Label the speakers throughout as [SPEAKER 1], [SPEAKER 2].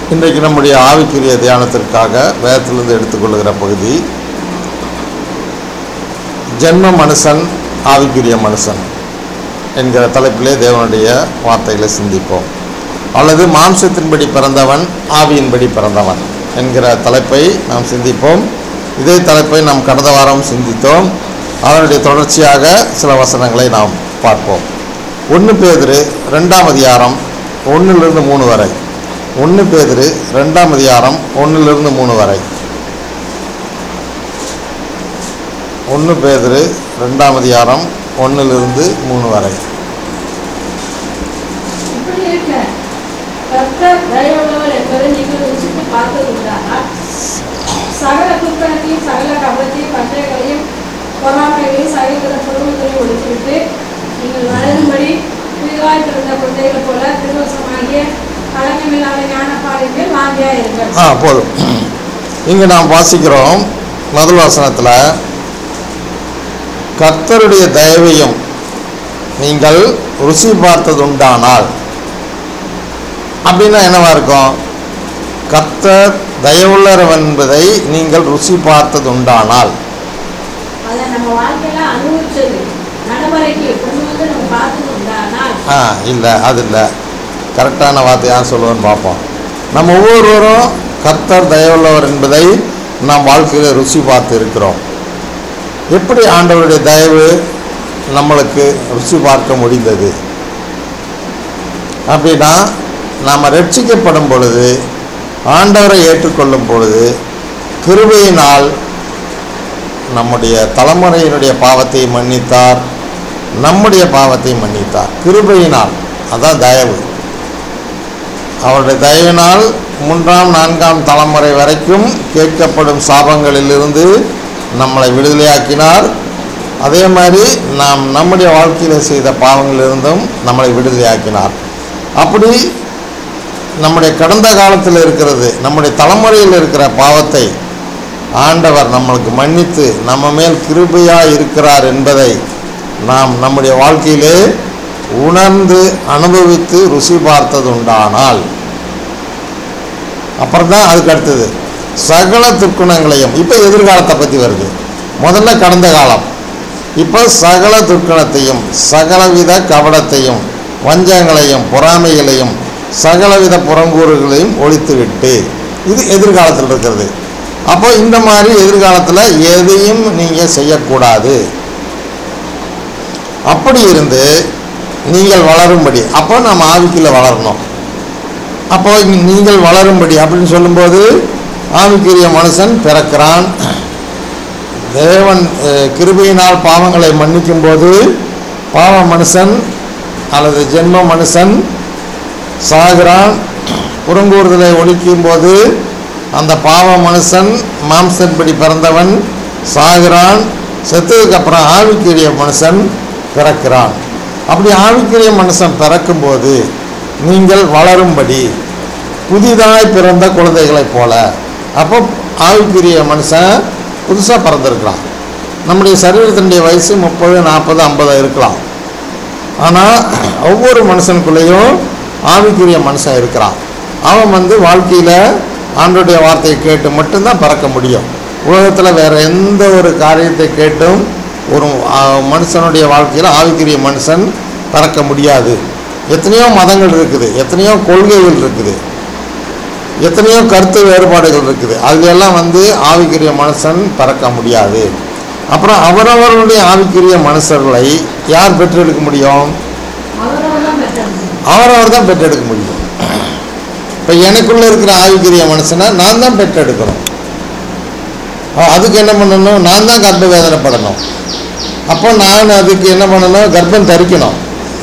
[SPEAKER 1] இன்றைக்கு நம்முடைய ஆவிக்குரிய தியானத்திற்காக வேதத்திலிருந்து எடுத்துக்கொள்கிற பகுதி ஜென்ம மனுஷன் ஆவிக்குரிய மனுஷன் என்கிற தலைப்பிலே தேவனுடைய வார்த்தைகளை சிந்திப்போம் அல்லது மாம்சத்தின்படி பிறந்தவன் ஆவியின்படி பிறந்தவன் என்கிற தலைப்பை நாம் சிந்திப்போம் இதே தலைப்பை நாம் கடந்த வாரம் சிந்தித்தோம் அதனுடைய தொடர்ச்சியாக சில வசனங்களை நாம் பார்ப்போம் ஒன்று பேதிரு ரெண்டாம் அதிகாரம் ஒன்றிலிருந்து மூணு வரை ஒன்று பேதிரு ரெண்டாம் அதிகாரம் ஒன்றிலிருந்து மூணு வரை ஒன்று பேதிரு ரெண்டாம் அதிகாரம் ஒன்றிலிருந்து மூணு வரை
[SPEAKER 2] இப்படி இருக்க கர்த்தர் தயவுள்ளவர் என்பதை நீங்கள் ருசித்து பார்த்ததுண்டானால் சகல துர்க்கணத்தையும் சகல கபலத்தையும் பஞ்சங்களையும் பொறாமைகளையும் சகல பொருள்களையும் ஒழித்துவிட்டு நீங்கள் வளரும்படி புதிதாய் பிறந்த குழந்தைகள் போல திருவசமாகிய கலங்கமில்லாத ஞானப்பாளையத்தில் வாந்தியாக இருங்கள்
[SPEAKER 1] ஆ போதும் இங்கே நாம் வாசிக்கிறோம் முதல் வசனத்தில் கர்த்தருடைய தயவையும் நீங்கள் ருசி பார்த்ததுண்டானால் அப்படின்னா என்னவா இருக்கும் கர்த்தர் தயவுள்ளவர் என்பதை நீங்கள் ருசி பார்த்ததுண்டானால்
[SPEAKER 2] அதை நம்ம வாழ்க்கையில அனுபவிச்சது நடைமுறைக்கு கொண்டு வந்து நம்ம பார்த்தது உண்டானால்
[SPEAKER 1] ஆ இல்லை அது இல்லை கரெக்டான வார்த்தை யார் சொல்லுவேன்னு பார்ப்போம் நம்ம ஒவ்வொருவரும் கர்த்தர் தயவுள்ளவர் என்பதை நாம் வாழ்க்கையில் ருசி பார்த்து இருக்கிறோம் எப்படி ஆண்டவருடைய தயவு நம்மளுக்கு ருசி பார்க்க முடிந்தது அப்படின்னா நாம் ரட்சிக்கப்படும் பொழுது ஆண்டவரை ஏற்றுக்கொள்ளும் பொழுது கிருபையினால் நம்முடைய தலைமுறையினுடைய பாவத்தை மன்னித்தார் நம்முடைய பாவத்தை மன்னித்தார் கிருபையினால் அதான் தயவு அவருடைய தயவினால் மூன்றாம் நான்காம் தலைமுறை வரைக்கும் கேட்கப்படும் சாபங்களிலிருந்து நம்மளை விடுதலையாக்கினார் அதே மாதிரி நாம் நம்முடைய வாழ்க்கையில் செய்த பாவங்களிலிருந்தும் நம்மளை விடுதலையாக்கினார் அப்படி நம்முடைய கடந்த காலத்தில் இருக்கிறது நம்முடைய தலைமுறையில் இருக்கிற பாவத்தை ஆண்டவர் நம்மளுக்கு மன்னித்து நம்ம மேல் கிருபையாக இருக்கிறார் என்பதை நாம் நம்முடைய வாழ்க்கையிலே உணர்ந்து அனுபவித்து ருசி பார்த்தது உண்டானால் அப்புறம் தான் அதுக்கு அடுத்தது சகல துர்க்குணங்களையும் இப்போ எதிர்காலத்தை பற்றி வருது முதல்ல கடந்த காலம் இப்போ சகல துர்க்குணத்தையும் சகலவித கபடத்தையும் வஞ்சங்களையும் பொறாமைகளையும் சகலவித புறங்கூறுகளையும் ஒழித்துவிட்டு இது எதிர்காலத்தில் இருக்கிறது அப்போ இந்த மாதிரி எதிர்காலத்தில் எதையும் நீங்கள் செய்யக்கூடாது அப்படி இருந்து நீங்கள் வளரும்படி அப்போ நம்ம ஆவிக்குள்ள வளரணும் அப்போ இங்க நீங்கள் வளரும்படி அப்படின்னு சொல்லும்போது ஆவிக்குரிய மனுஷன் பிறக்கிறான் தேவன் அஹ், கிருபையினால் பாவங்களை மன்னிக்கும் போது பாவ மனுஷன் அல்லது ஜென்ம மனுஷன் சாகிறான் புறங்கூறுதலை ஒழிக்கும் போது அந்த பாவ மனுஷன் மாம்சன்படி பிறந்தவன் சாகிறான் செத்ததுக்கு அப்புறம் ஆவிக்குரிய மனுஷன் பிறக்கிறான் அப்படி ஆவிக்குரிய மனுஷன் பிறக்கும்போது நீங்கள் வளரும்படி புதிதாய் பிறந்த குழந்தைகளைப் போல அப்போ ஆவிக்குரிய மனுஷன் புதுசாக பிறந்திருக்கிறான் நம்முடைய சரீரத்தினுடைய வயசு முப்பது நாற்பது ஐம்பது இருக்கலாம் ஆனால் ஒவ்வொரு மனுஷனுக்குள்ளேயும் ஆவிக்குரிய மனுஷன் இருக்கிறான் அவன் வந்து வாழ்க்கையில் ஆண்டோடைய வார்த்தையை கேட்டு மட்டும்தான் பிறக்க முடியும் உலகத்தில் வேறு எந்த ஒரு காரியத்தை கேட்டும் ஒரு ஆ, மனுஷனுடைய வாழ்க்கையில் ஆவிக்குரிய மனுஷன் பிறக்க முடியாது எத்தனையோ மதங்கள் இருக்குது எத்தனையோ கொள்கைகள் இருக்குது எத்தனையோ கருத்து வேறுபாடுகள் இருக்குது அதுல எல்லாம் வந்து ஆவிக்குரிய மனுஷன் பிறக்க முடியாது அப்புறம் அவரவர்களுடைய ஆவிக்குரிய மனுஷர்களை யார் பெற்றெடுக்க முடியும்
[SPEAKER 2] அவரவர் தான் பெற்றாங்க
[SPEAKER 1] அவரவர் தான் பெற்றெடுக்க முடியும் இப்போ எனக்குள்ள இருக்கிற ஆவிக்குரிய மனுஷனை நான் தான் பெற்றெடுக்கணும் அஹ் அதுக்கு என்ன பண்ணணும் நான் தான் கர்ப்ப வேதனைப்படணும் அப்போ நான் அதுக்கு என்ன பண்ணணும் கர்ப்பம் தரிக்கணும்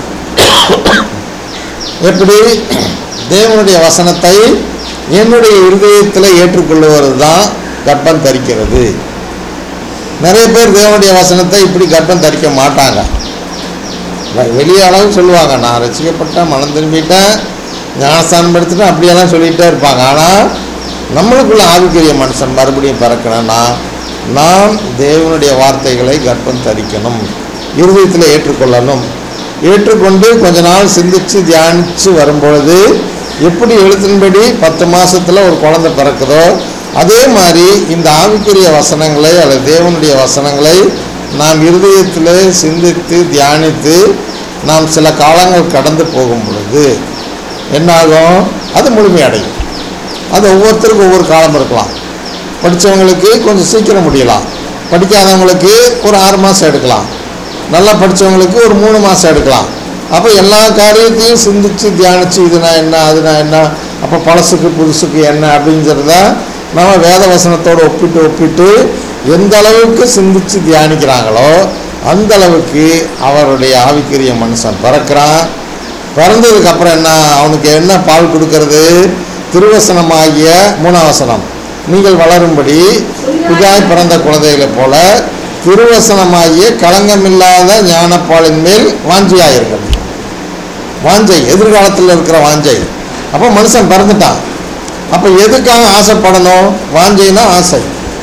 [SPEAKER 1] எப்படி தேவனுடைய வசனத்தை என்னுடைய இருதயத்தில் ஏற்றுக்கொள்வது தான் கர்ப்பம் தரிக்கிறது நிறைய பேர் தேவனுடைய வசனத்தை இப்படி கர்ப்பம் தரிக்க மாட்டாங்க வ- வெளிய அளவு சொல்லுவாங்க நான் ரசிக்கப்பட்டேன் மனம் திரும்பிட்டேன் ஞானஸ்தானம் எடுத்துட்டேன் அப்படியெல்லாம் சொல்லிகிட்டே இருப்பாங்க ஆனால் நம்மளுக்குள்ள ஆவிக்குரிய மனுஷன் மறுபடியும் பிறக்கணும்னா நாம் தேவனுடைய வார்த்தைகளை கர்ப்பம் தரிக்கணும் இருதயத்தில் ஏற்றுக்கொள்ளணும் ஏற்றுக்கொண்டு கொஞ்ச நாள் சிந்திச்சு தியானித்து வரும்பொழுது எப்படி எழுத்தின்படி பத்து மாசத்துல ஒரு குழந்தை பிறக்குதோ அதே மாதிரி இந்த ஆவிக்குரிய வசனங்களை அல்லது தேவனுடைய வசனங்களை நாம் இருதயத்திலே சிந்தித்து தியானித்து நாம் சில காலங்கள் கடந்து போகும் பொழுது என்னாகும் அது முழுமையடையும் அது ஒவ்வொருத்தருக்கும் ஒவ்வொரு காலம் இருக்கலாம் படித்தவங்களுக்கு கொஞ்சம் சீக்கிரம் முடியலாம் படிக்காதவங்களுக்கு ஒரு ஆறு மாதம் எடுக்கலாம் நல்லா படித்தவங்களுக்கு ஒரு மூணு மாதம் எடுக்கலாம் அப்போ எல்லா காரியத்தையும் சிந்திச்சு தியானித்து இதுனா என்ன அதுனா என்ன அப்போ பழசுக்கு புதுசுக்கு என்ன அப்படிங்கிறத நம்ம வேத வசனத்தோடு ஒப்பிட்டு ஒப்பிட்டு எந்த அளவுக்கு சிந்திச்சு தியானிக்கிறாங்களோ அந்த அளவுக்கு அவருடைய ஆவிக்குரிய மனுஷன் பிறக்கிறான் பிறந்ததுக்கு அப்புறம் என்ன அவனுக்கு என்ன பால் கொடுக்கறது திருவசனமாகிய மூணாம் வசனம் நீங்கள் வளரும்படி புதிதாய் பிறந்த குழந்தைகளைப் போல திருவசனமாகிய களங்கமில்லாத ஞானப்பாலின் மேல் வாஞ்சியாயிருங்கள் வாஞ்சை எதிர்காலத்தில் இருக்கிற வாஞ்சை அப்போ மனுஷன் பிறந்துட்டான் அப்போ எதுக்காக ஆசைப்படணும் வாஞ்சைனா ஆசை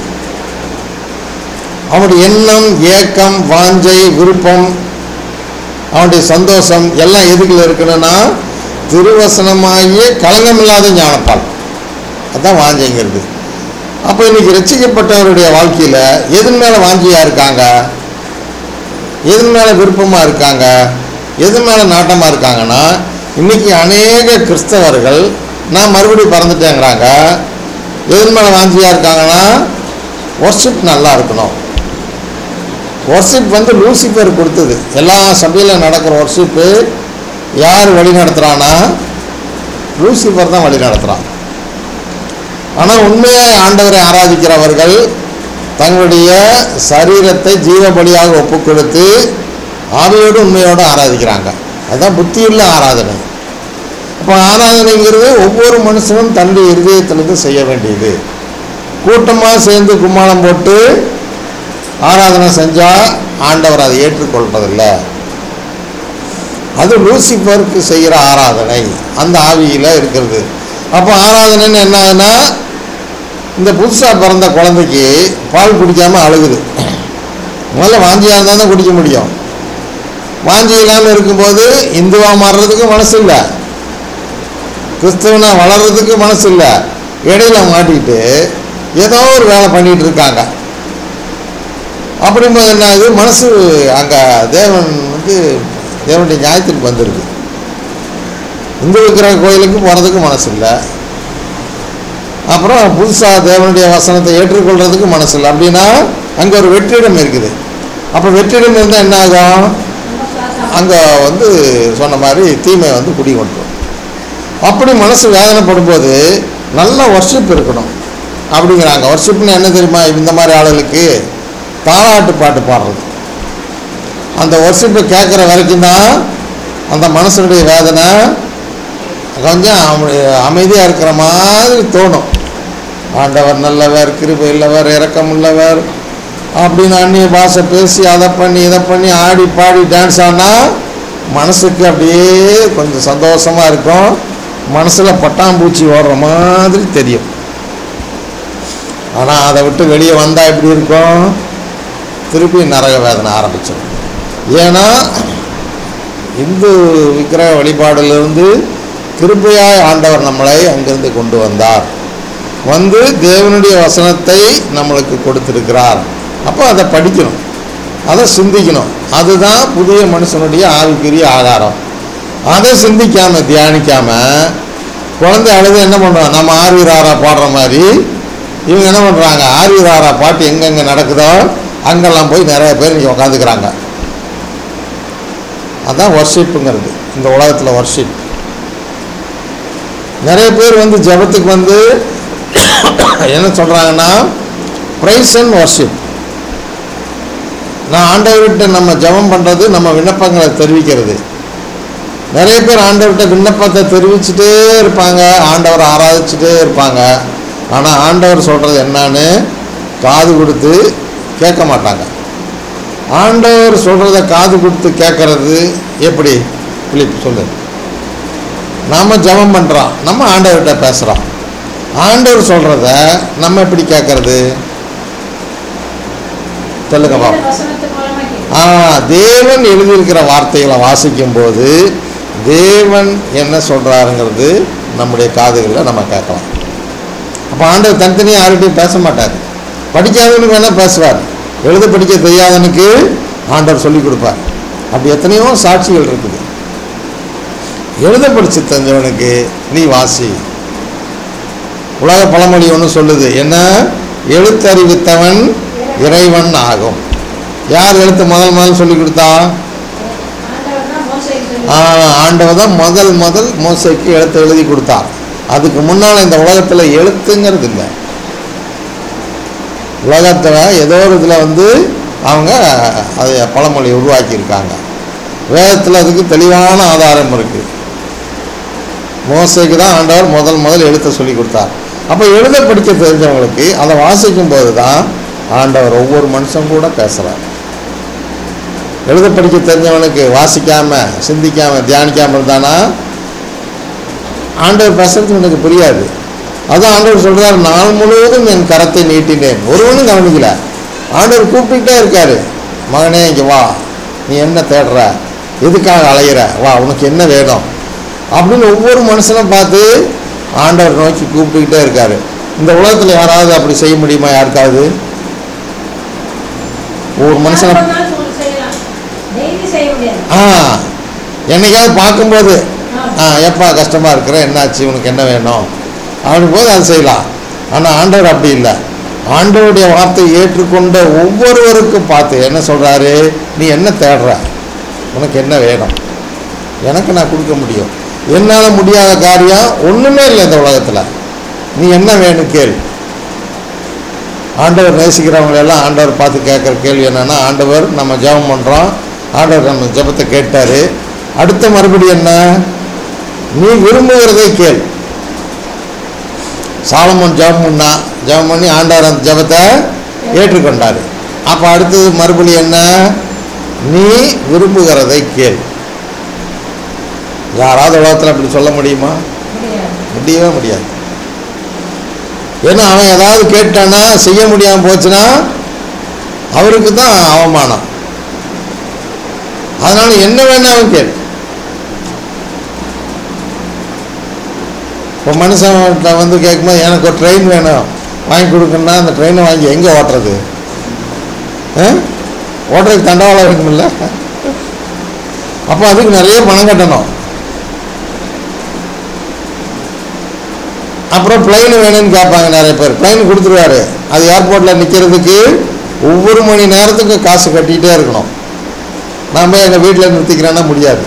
[SPEAKER 1] அவனுடைய எண்ணம் ஏக்கம் வாஞ்சை விருப்பம் அவனுடைய சந்தோஷம் எல்லாம் எதுக்குள்ள இருக்கணும்னா திருவசனமாகிய களங்கமில்லாத ஞானப்பால் அதான் வாஞ்சைங்கிறது அப்போ இன்னைக்கு ரட்சிக்கப்பட்டவருடைய வாழ்க்கையில் எதன் மேலே வாஞ்சியாக இருக்காங்க எதன் மேலே விருப்பமாக இருக்காங்க எதன் மேலே நாட்டமாக இருக்காங்கன்னா இன்னைக்கு அநேக கிறிஸ்தவர்கள் நான் மறுபடியும் பறந்துட்டேங்கிறாங்க எதன் மேலே வாஞ்சியாக இருக்காங்கன்னா ஒர்ஷிப் நல்லா இருக்கணும் ஒர்ஷிப் வந்து லூசிஃபர் கொடுத்தது எல்லா சபையில் நடக்கிற ஒர்ஷிப்பு யார் வழி நடத்துகிறான்னா லூசிஃபர் தான் வழி நடத்துகிறான் ஆனால் உண்மையாக ஆண்டவரை ஆராதிக்கிறவர்கள் தங்களுடைய சரீரத்தை ஜீவ பலியாக ஒப்பு கொடுத்து ஆவியோடு உண்மையோடு ஆராதிக்கிறாங்க அதுதான் புத்தியுள்ள ஆராதனை அப்போ ஆராதனைங்கிறது ஒவ்வொரு மனுஷனும் தன்னுடைய இருதயத்திலிருந்து செய்ய வேண்டியது கூட்டமாக சேர்ந்து கும்மாளம் போட்டு ஆராதனை செஞ்சால் ஆண்டவர் அதை ஏற்றுக்கொள்றதில்லை அது லூசிஃபருக்கு செய்கிற ஆராதனை அந்த ஆவியில் இருக்கிறது அப்போ ஆராதனைன்னு என்ன ஆகுதுன்னா இந்த புதுசாக பிறந்த குழந்தைக்கு பால் குடிக்காமல் அழுகுது முதல்ல வாந்தியாக இருந்தால் தான் குடிக்க முடியும் வாந்தி இல்லாமல் இருக்கும்போது இந்துவாக மாறுறதுக்கு மனசு இல்லை கிறிஸ்தவனா வளர்றதுக்கு மனசு இல்லை இடையில மாட்டிக்கிட்டு ஏதோ ஒரு வேலை பண்ணிட்டு இருக்காங்க அப்படிங்கும்போது என்ன ஆகுது மனசு அங்கே தேவன் வந்து தேவனுடைய நியாயத்துக்கு வந்துடுது இந்து விக்கிரக கோயிலுக்கு போகிறதுக்கு மனசு இல்லை அப்புறம் புதுசாக தேவனுடைய வசனத்தை ஏற்றுக்கொள்றதுக்கு மனசு இல்லை அப்படின்னா அங்கே ஒரு வெற்றிடம் இருக்குது அப்போ வெற்றிடம் இருந்தால் என்ன ஆகும்
[SPEAKER 2] நம்ம சுவாசம்
[SPEAKER 1] அங்கே வந்து சொன்ன மாதிரி தீமை வந்து குடிகொண்டுரும் அப்படி மனசு வேதனைப்படும் போது நல்ல ஒர்ஷிப் இருக்கணும் அப்படிங்கிறாங்க ஒர்ஷிப்னு என்ன தெரியுமா இந்த மாதிரி ஆளுகளுக்கு தாளாட்டு பாட்டு பாடுறது அந்த ஒர்ஷிப்பை கேட்குற வரைக்கும் தான் அந்த மனசனுடைய வேதனை கொஞ்சம் அமைதியாக இருக்கிற மாதிரி தோணும் ஆண்டவர் நல்லவர் கிருபை இல்லவர் இரக்கம் உள்ளவர் அப்படின்னு அந்நிய பாஷை பேசி அதை பண்ணி இதை பண்ணி ஆடி பாடி டான்ஸ் ஆனால் மனசுக்கு அப்படியே கொஞ்சம் சந்தோஷமாக இருக்கும் மனசில் பட்டாம்பூச்சி ஓடுற மாதிரி தெரியும் ஆனால் அதை விட்டு வெளியே வந்தால் எப்படி இருக்கும் திருப்பி நரக வேதனை ஆரம்பிச்சிடும் ஏன்னா இந்து விக்கிரக வழிபாடிலிருந்து கிருபையாய் ஆண்டவர் நம்மளை அங்கிருந்து கொண்டு வந்தார் வந்து தேவனுடைய வசனத்தை நம்மளுக்கு கொடுத்திருக்கிறார் அப்போ அதை படிக்கணும் அதை சிந்திக்கணும் அதுதான் புதிய மனுஷனுடைய ஆவிக்குரிய ஆதாரம் அதை சிந்திக்காம தியானிக்காம குழந்தை அழுது என்ன பண்ணுறோம் நம்ம ஆர்வீராரா பாடுற மாதிரி இவங்க என்ன பண்ணுறாங்க ஆர்வீராரா பாட்டு எங்கெங்கே நடக்குதோ அங்கெல்லாம் போய் நிறைய பேர் இங்கே உட்காந்துக்கிறாங்க அதான் ஒர்ஷிப்புங்கிறது இந்த உலகத்தில் ஒர்ஷிப் நிறைய பேர் வந்து ஜெபத்துக்கு வந்து என்ன சொல்கிறாங்கன்னா ப்ரைஸ் அண்ட் ஒர்ஷிப் நான் ஆண்டவர்கிட்ட நம்ம ஜெபம் பண்ணுறது நம்ம விண்ணப்பங்களை தெரிவிக்கிறது நிறைய பேர் ஆண்டவர்கிட்ட விண்ணப்பத்தை தெரிவிச்சுட்டே இருப்பாங்க ஆண்டவரை ஆராதிச்சுட்டே இருப்பாங்க ஆனால் ஆண்டவர் சொல்கிறது என்னன்னு காது கொடுத்து கேட்க மாட்டாங்க ஆண்டவர் சொல்கிறத காது கொடுத்து கேட்கறது எப்படி பிலிப் சொல்லு நாம் ஜெபம் பண்ணுறோம் நம்ம ஆண்டவர்கிட்ட பேசுகிறோம் ஆண்டவர் சொல்கிறத நம்ம எப்படி கேட்கறது சொல்லுங்க பாப்போம்
[SPEAKER 2] வேத வசனத்து மூலமா கேட்கும்.
[SPEAKER 1] ஆ தேவன் எழுதியிருக்கிற வார்த்தைகளை வாசிக்கும்போது தேவன் என்ன சொல்கிறாருங்கிறது நம்முடைய காதுகளில் நம்ம கேட்கலாம் அப்போ ஆண்டவர் தனித்தனியாக யார்கிட்டையும் பேச மாட்டார் படிக்காதவனுக்கு வேணால் பேசுவார் எழுத படிக்க தெரியாதவனுக்கு ஆண்டவர் சொல்லி கொடுப்பார் அப்படி எத்தனையோ சாட்சிகள் இருக்குது எழுத படிச்சு தெரிஞ்சவனுக்கு நீ வாசி உலக பழமொழி ஒன்று சொல்லுது என்ன எழுத்தறிவித்தவன் இறைவன் ஆகும் யார் எழுத்து முதல் முதல் சொல்லி கொடுத்தா
[SPEAKER 2] ஆண்டவர் தான் மோசைக்கு
[SPEAKER 1] ஆ,
[SPEAKER 2] சொல்லி
[SPEAKER 1] ஆண்டவர் தான் முதல் முதல் மோசைக்கு எழுத்து எழுதி கொடுத்தார் அதுக்கு முன்னால் இந்த உலகத்தில் எழுத்துங்கிறது இல்லை உலகத்தில் ஏதோ ஒரு இதில் வந்து அவங்க அதை பழமொழி உருவாக்கியிருக்காங்க வேதத்தில் அதுக்கு தெளிவான ஆதாரம் இருக்குது மோசைக்கு தான் ஆண்டவர் முதல் முதல் எழுத்த சொல்லி கொடுத்தார் அப்போ எழுத படிக்க தெரிஞ்சவங்களுக்கு அதை வாசிக்கும் போது தான் ஆண்டவர் ஒவ்வொரு மனுஷன் கூட பேசுகிறார் எழுத படிக்க தெரிஞ்சவனுக்கு வாசிக்காம சிந்திக்காம தியானிக்காம இருந்தானா ஆண்டவர் பேசுறது எனக்கு புரியாது அதான் ஆண்டவர் சொல்றார் நாள் முழுவதும் என் கரத்தை நீட்டினேன் ஒருவனும் கவனிக்கல ஆண்டவர் கூப்பிட்டுட்டே இருக்காரு மகனே இங்க வா நீ என்ன தேடுற எதுக்காக அலையிற வா உனக்கு என்ன வேணும் அப்படின்னு ஒவ்வொரு மனுஷனும் பார்த்து ஆண்டவர் நோக்கி கூப்பிட்டுக்கிட்டே இருக்காரு இந்த உலகத்தில் யாராவது அப்படி செய்ய முடியுமா யாருக்காவது ஒவ்வொரு மனுஷனை
[SPEAKER 2] யார் வேணாலும் சொல்லி செய்யலாம் டெய்லி செய்ய முடியாது
[SPEAKER 1] ஆ என்னைக்காவது பார்க்கும்போது
[SPEAKER 2] ஆ.
[SPEAKER 1] ஆ எப்பா கஷ்டமாக இருக்கிற என்னாச்சு உனக்கு என்ன வேணும் அப்படின் போது அது செய்யலாம் ஆனால் ஆண்டவர் அப்படி இல்லை ஆண்டவருடைய வார்த்தை ஏற்றுக்கொண்ட ஒவ்வொருவருக்கும் பார்த்து என்ன சொல்கிறாரு நீ என்ன தேடுற உனக்கு என்ன வேணும் எனக்கு நான் கொடுக்க முடியும் என்னால் முடியாத காரியம் ஒன்றுமே இல்லை இந்த உலகத்தில் நீ என்ன வேணும் கேள் ஆண்டவர் நேசிக்கிறவங்களை எல்லாம் ஆண்டவர் பார்த்து கேட்குற கேள்வி என்னன்னா ஆண்டவர் நம்ம ஜெபம் பண்ணுறோம் ஆண்டவர் நம்ம ஜெபத்தை கேட்டார் அடுத்த மறுபடி என்ன நீ விரும்புகிறதை கேள் சாலமோன் ஜெபம் பண்ணா ஜெபம் பண்ணி ஆண்டவர் அந்த ஜெபத்தை ஏற்றுக்கொண்டார் அப்போ அடுத்தது மறுபடி என்ன நீ விரும்புகிறதை கேள் யாராவது உலகத்தில் அப்படி சொல்ல முடியுமா
[SPEAKER 2] முடியாது
[SPEAKER 1] முடியவே முடியாது ஏன்னா அவன் ஏதாவது கேட்டானா செய்ய முடியாமல் போச்சுன்னா அவருக்கு தான் அவமானம் அதனால என்ன வேணாலும் கேள் இப்போ மனுஷன்கிட்ட வந்து கேட்கும்போது எனக்கு ஒரு ட்ரெயின் வேணும் வாங்கி கொடுக்கணும்னா அந்த ட்ரெயினை வாங்கி எங்கே ஓட்டுறது ஆ? ஓட்டுறதுக்கு தண்டவாளம் இருக்குமில்ல அப்போ அதுக்கு நிறைய பணம் கட்டணும் அப்புறம் பிளைன் வேணும்னு கேட்பாங்க நிறைய பேர் பிளைன் கொடுத்துருவாரு அது ஏர்போர்ட்டில் நிற்கிறதுக்கு ஒவ்வொரு மணி நேரத்துக்கு காசு கட்டிகிட்டே இருக்கணும் நாம் எங்கள் வீட்டில் நிறுத்திக்கிறேன்னா முடியாது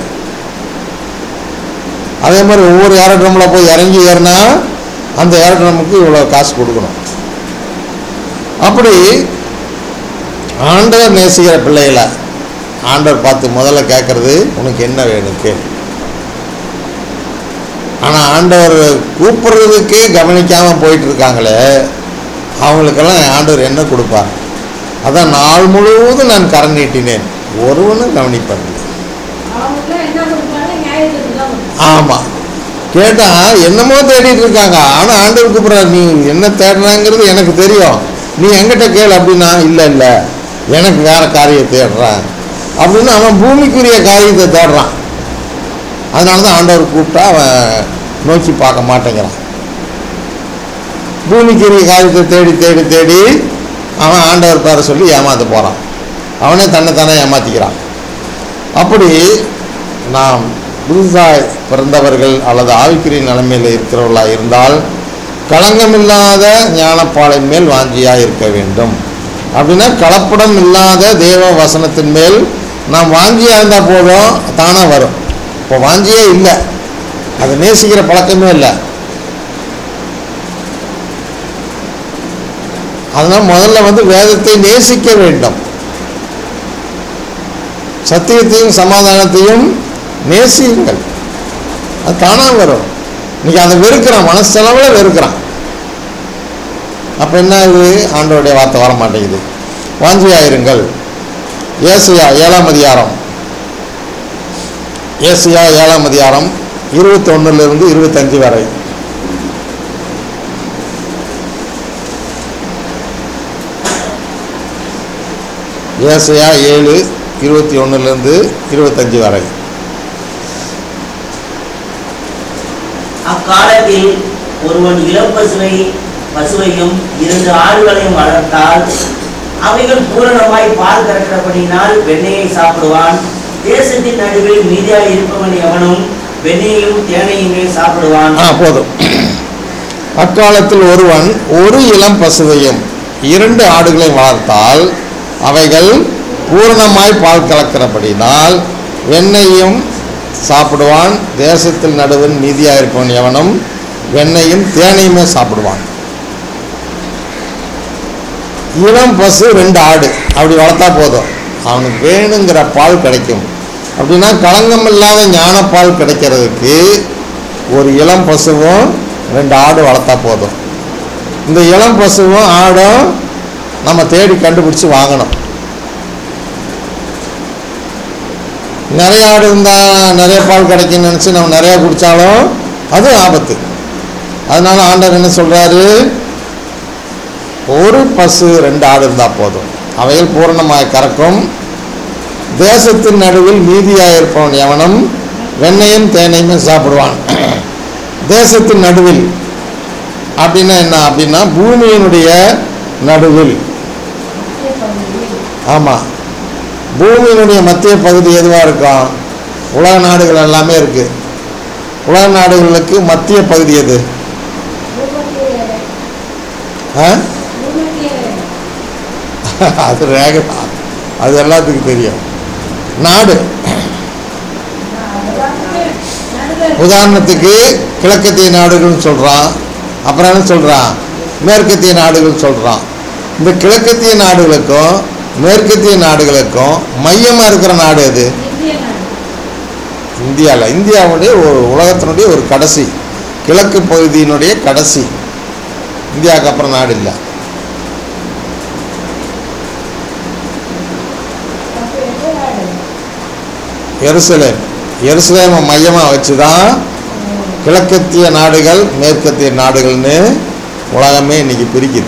[SPEAKER 1] அதே மாதிரி ஒவ்வொரு ஏரோட்ரமில் போய் இறங்கி ஏறினா அந்த ஏரோட்ரமுக்கு இவ்வளோ காசு கொடுக்கணும் அப்படி ஆண்டவர் நேசிக்கிற பிள்ளைகளை ஆண்டவர் பார்த்து முதல்ல கேட்குறது உனக்கு என்ன வேணும் கேள் ஆனால் ஆண்டவர் கூப்பிடுறதுக்கே கவனிக்காமல் போயிட்டு இருக்காங்களே அவங்களுக்கெல்லாம் ஆண்டவர் என்ன கொடுப்பார் அதான் நாள் முழுவதும் நான் கரம் நீட்டினேன் ஒருவனும் கவனிப்பதில்லை
[SPEAKER 2] அவங்க என்ன கொடுப்பாங்க நியாயத்துக்கு தான் கொடுப்பாங்க.
[SPEAKER 1] ஆமாம் கேட்டால் என்னமோ தேடிட்டு இருக்காங்க ஆனால் ஆண்டவர் கூப்பிட்றாரு நீ என்ன தேடுறாங்கிறது எனக்கு தெரியும் நீ எங்கிட்ட கேள் அப்படின்னா இல்லை இல்லை எனக்கு வேற காரியம் தேடுறேன் அப்படின்னு அவன் பூமிக்குரிய காரியத்தை தேடுறான் அதனால தான் ஆண்டவர் கூப்பிட்டா அவன் நோக்கி பார்க்க மாட்டேங்கிறான் பூமிக்குரிய காரியத்தை தேடி தேடி தேடி அவன் ஆண்டவர் பேரை சொல்லி ஏமாத்த போகிறான் அவனே தன்னைத்தானே ஏமாத்திக்கிறான் அப்படி நாம் புதுசாய் பிறந்தவர்கள் அல்லது ஆவிக்குரிய நிலைமையில் இருக்கிறவர்களாக இருந்தால் களங்கமில்லாத ஞானப்பாலின் மேல் வாஞ்சியாக இருக்க வேண்டும் அப்படின்னா கலப்படம் இல்லாத தேவ வசனத்தின் மேல் நாம் வாஞ்சியாக இருந்தால் போதும் தானாக வரும் இப்போ வாஞ்சியே இல்லை அதை நேசிக்கிற பழக்கமே இல்லை அதனால் முதல்ல வந்து வேதத்தை நேசிக்க வேண்டும் சத்தியத்தையும் சமாதானத்தையும் நேசியுங்கள் அது தானாக வரும் இன்னைக்கு அதை வெறுக்கிறான் மனசளவில் வெறுக்கிறான் அப்போ என்ன இது ஆண்டவருடைய வார்த்தை வர மாட்டேங்குது வாஞ்சியாயிருங்கள் ஏசியா ஏழாம் அதிகாரம் ஏசியா ஏழாம் அதிகாரம் இருபத்தொன்னுலேருந்து இருபத்தஞ்சு வரை ஏசையா ஏழு இருபத்தி ஒன்றுலேருந்து இருபத்தஞ்சு வரை
[SPEAKER 3] அக்காலத்தில் ஒருவன் இளம் பசுவை பசுவையும் இரண்டு ஆடுகளையும் வளர்த்தால் அவைகள் பூரணமாய் பால் கறக்கிறபடினால் வெண்ணெயை சாப்பிடுவான் தேசத்தின் நடுவில் மீதியாய் இருப்பவன் எவனும் வெண்ணெயையும் தேனையுமே சாப்பிடுவான்
[SPEAKER 1] ஆ போதும் அக்காலத்தில் ஒருவன் ஒரு இளம் பசுவையும் இரண்டு ஆடுகளையும் வளர்த்தால் அவைகள் பூரணமாய் பால் கலக்கிறபடினால் வெண்ணெயும் சாப்பிடுவான் தேசத்தில் நடுவில் மீதியாக இருப்பவன் எவனும் வெண்ணெயும் தேனையுமே சாப்பிடுவான் இளம் பசு ரெண்டு ஆடு அப்படி வளர்த்தா போதும் அவனுக்கு வேணுங்கிற பால் கிடைக்கும் அப்படின்னா களங்கம் இல்லாத ஞானப்பால் கிடைக்கிறதுக்கு ஒரு இளம் பசுவும் ரெண்டு ஆடு வளர்த்தா போதும் இந்த இளம் பசுவும் ஆடும் நம்ம தேடி கண்டுபிடிச்சி வாங்கணும் நிறைய ஆடு இருந்தால் நிறைய பால் கிடைக்கும்னு நினச்சி நம்ம நிறையா குடித்தாலும் அது ஆபத்து அதனால ஆண்டவர் என்ன சொல்கிறாரு ஒரு பசு ரெண்டு ஆடு இருந்தால் போதும் அவைகள் பூரணமாய் கறக்கும் தேசத்தின் நடுவில் மீதியாக இருப்பவன் எவனும் வெண்ணையும் தேனையுமே சாப்பிடுவான் தேசத்தின் நடுவில் அப்படின்னா என்ன அப்படின்னா பூமியினுடைய நடுவில் ஆமாம் பூமியினுடைய மத்திய பகுதி எதுவாக இருக்கும் உலக நாடுகள் எல்லாமே இருக்குது உலக நாடுகளுக்கு மத்திய பகுதி எது ஆ அது ரேக அது எல்லாத்துக்கும் தெரியும் நாடு உதாரணத்துக்கு கிழக்கத்திய நாடுகள்னு சொல்கிறான் அப்புறம் என்ன சொல்கிறான் மேற்கத்திய நாடுகள் சொல்கிறான் இந்த கிழக்கத்திய நாடுகளுக்கும் மேற்கத்திய நாடுகளுக்கும் மையமாக இருக்கிற நாடு எது இந்தியாவில் இந்தியாவுடைய ஒரு உலகத்தினுடைய ஒரு கடைசி கிழக்கு பகுதியினுடைய கடைசி இந்தியாவுக்கு அப்புறம் நாடு இல்லை எருசலேம் எருசலேமை மையமாக வச்சு தான் கிழக்கத்திய நாடுகள் மேற்கத்திய நாடுகள்னு உலகமே இன்னைக்கு பிரிக்குது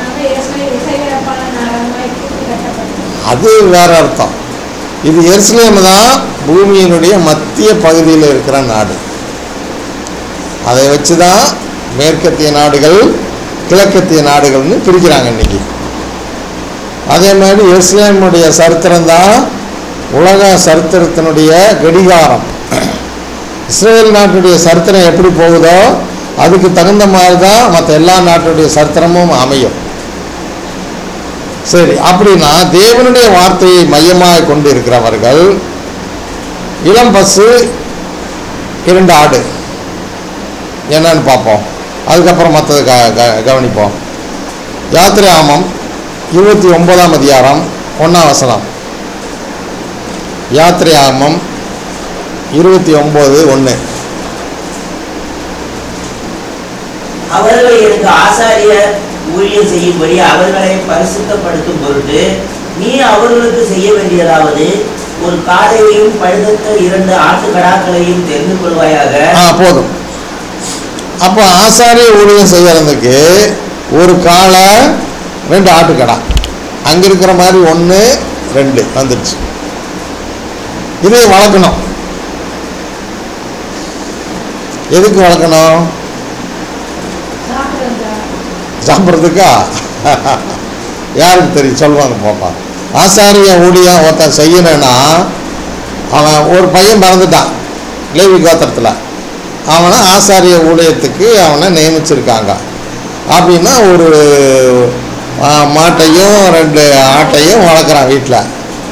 [SPEAKER 1] அது வேற அர்த்தம் இது எருசலேம் தான் பூமியினுடைய மத்திய பகுதியில் இருக்கிற நாடு அதை வச்சு தான் மேற்கத்திய நாடுகள் கிழக்கத்திய நாடுகள்னு பிரிக்கிறாங்க இன்னைக்கு அதே மாதிரி எருசலேமுடைய சரித்திரம் தான் உலக சரித்திரத்தினுடைய கடிகாரம் இஸ்ரேல் நாட்டுடைய சரித்திரம் எப்படி போகுதோ அதுக்கு தகுந்த மாதிரி தான் மற்ற எல்லா நாட்டுடைய சரித்திரமும் அமையும் சரி அப்படின்னா தேவனுடைய வார்த்தையை மையமாக கொண்டு இருக்கிறவர்கள் இளம் பசு இரண்டு ஆடு என்னன்னு பார்ப்போம் அதுக்கப்புறம் மற்றது க க- கவனிப்போம் யாத்திரை ஆமம் இருபத்தி ஒன்பதாம் அதிகாரம் ஒன்றாம் வசனம் யாத்திரை ஆமம் இருபத்தி ஒம்பது ஒன்று
[SPEAKER 3] அவர்கள் எனக்கு ஆசாரிய ஊழியம் செய்யும்படி அவர்களை பரிசுத்தப்படுத்தும் பொருட்டு நீ அவர்களுக்கு செய்ய வேண்டியதாவது ஒரு காளையையும் பழுதத்த இரண்டு ஆட்டுக்கடாக்களையும் தெரிந்து கொள்வாயாக
[SPEAKER 1] ஆ போதும் அப்போ ஆசாரிய ஊழியம் செய்யறதுக்கு ஒரு காளை ரெண்டு ஆட்டுக்கடா அங்கே இருக்கிற மாதிரி ஒன்று ரெண்டு வந்துடுச்சு இதை வளர்க்கணும் எதுக்கு வளர்க்கணும் சாப்பிட்றதுக்கா யாருக்கு தெரியும் சொல்லுவாங்க பாப்பா ஆசாரிய ஊழியம் ஒருத்தன் செய்யணும்னா அவன் ஒரு பையன் பிறந்துட்டான் லேவி கோத்திரத்தில் அவனை ஆசாரிய ஊழியத்துக்கு அவனை நியமிச்சிருக்காங்க அப்படின்னா ஒரு ஆ, மாட்டையும் ரெண்டு ஆட்டையும் வளர்க்குறான் வீட்டில்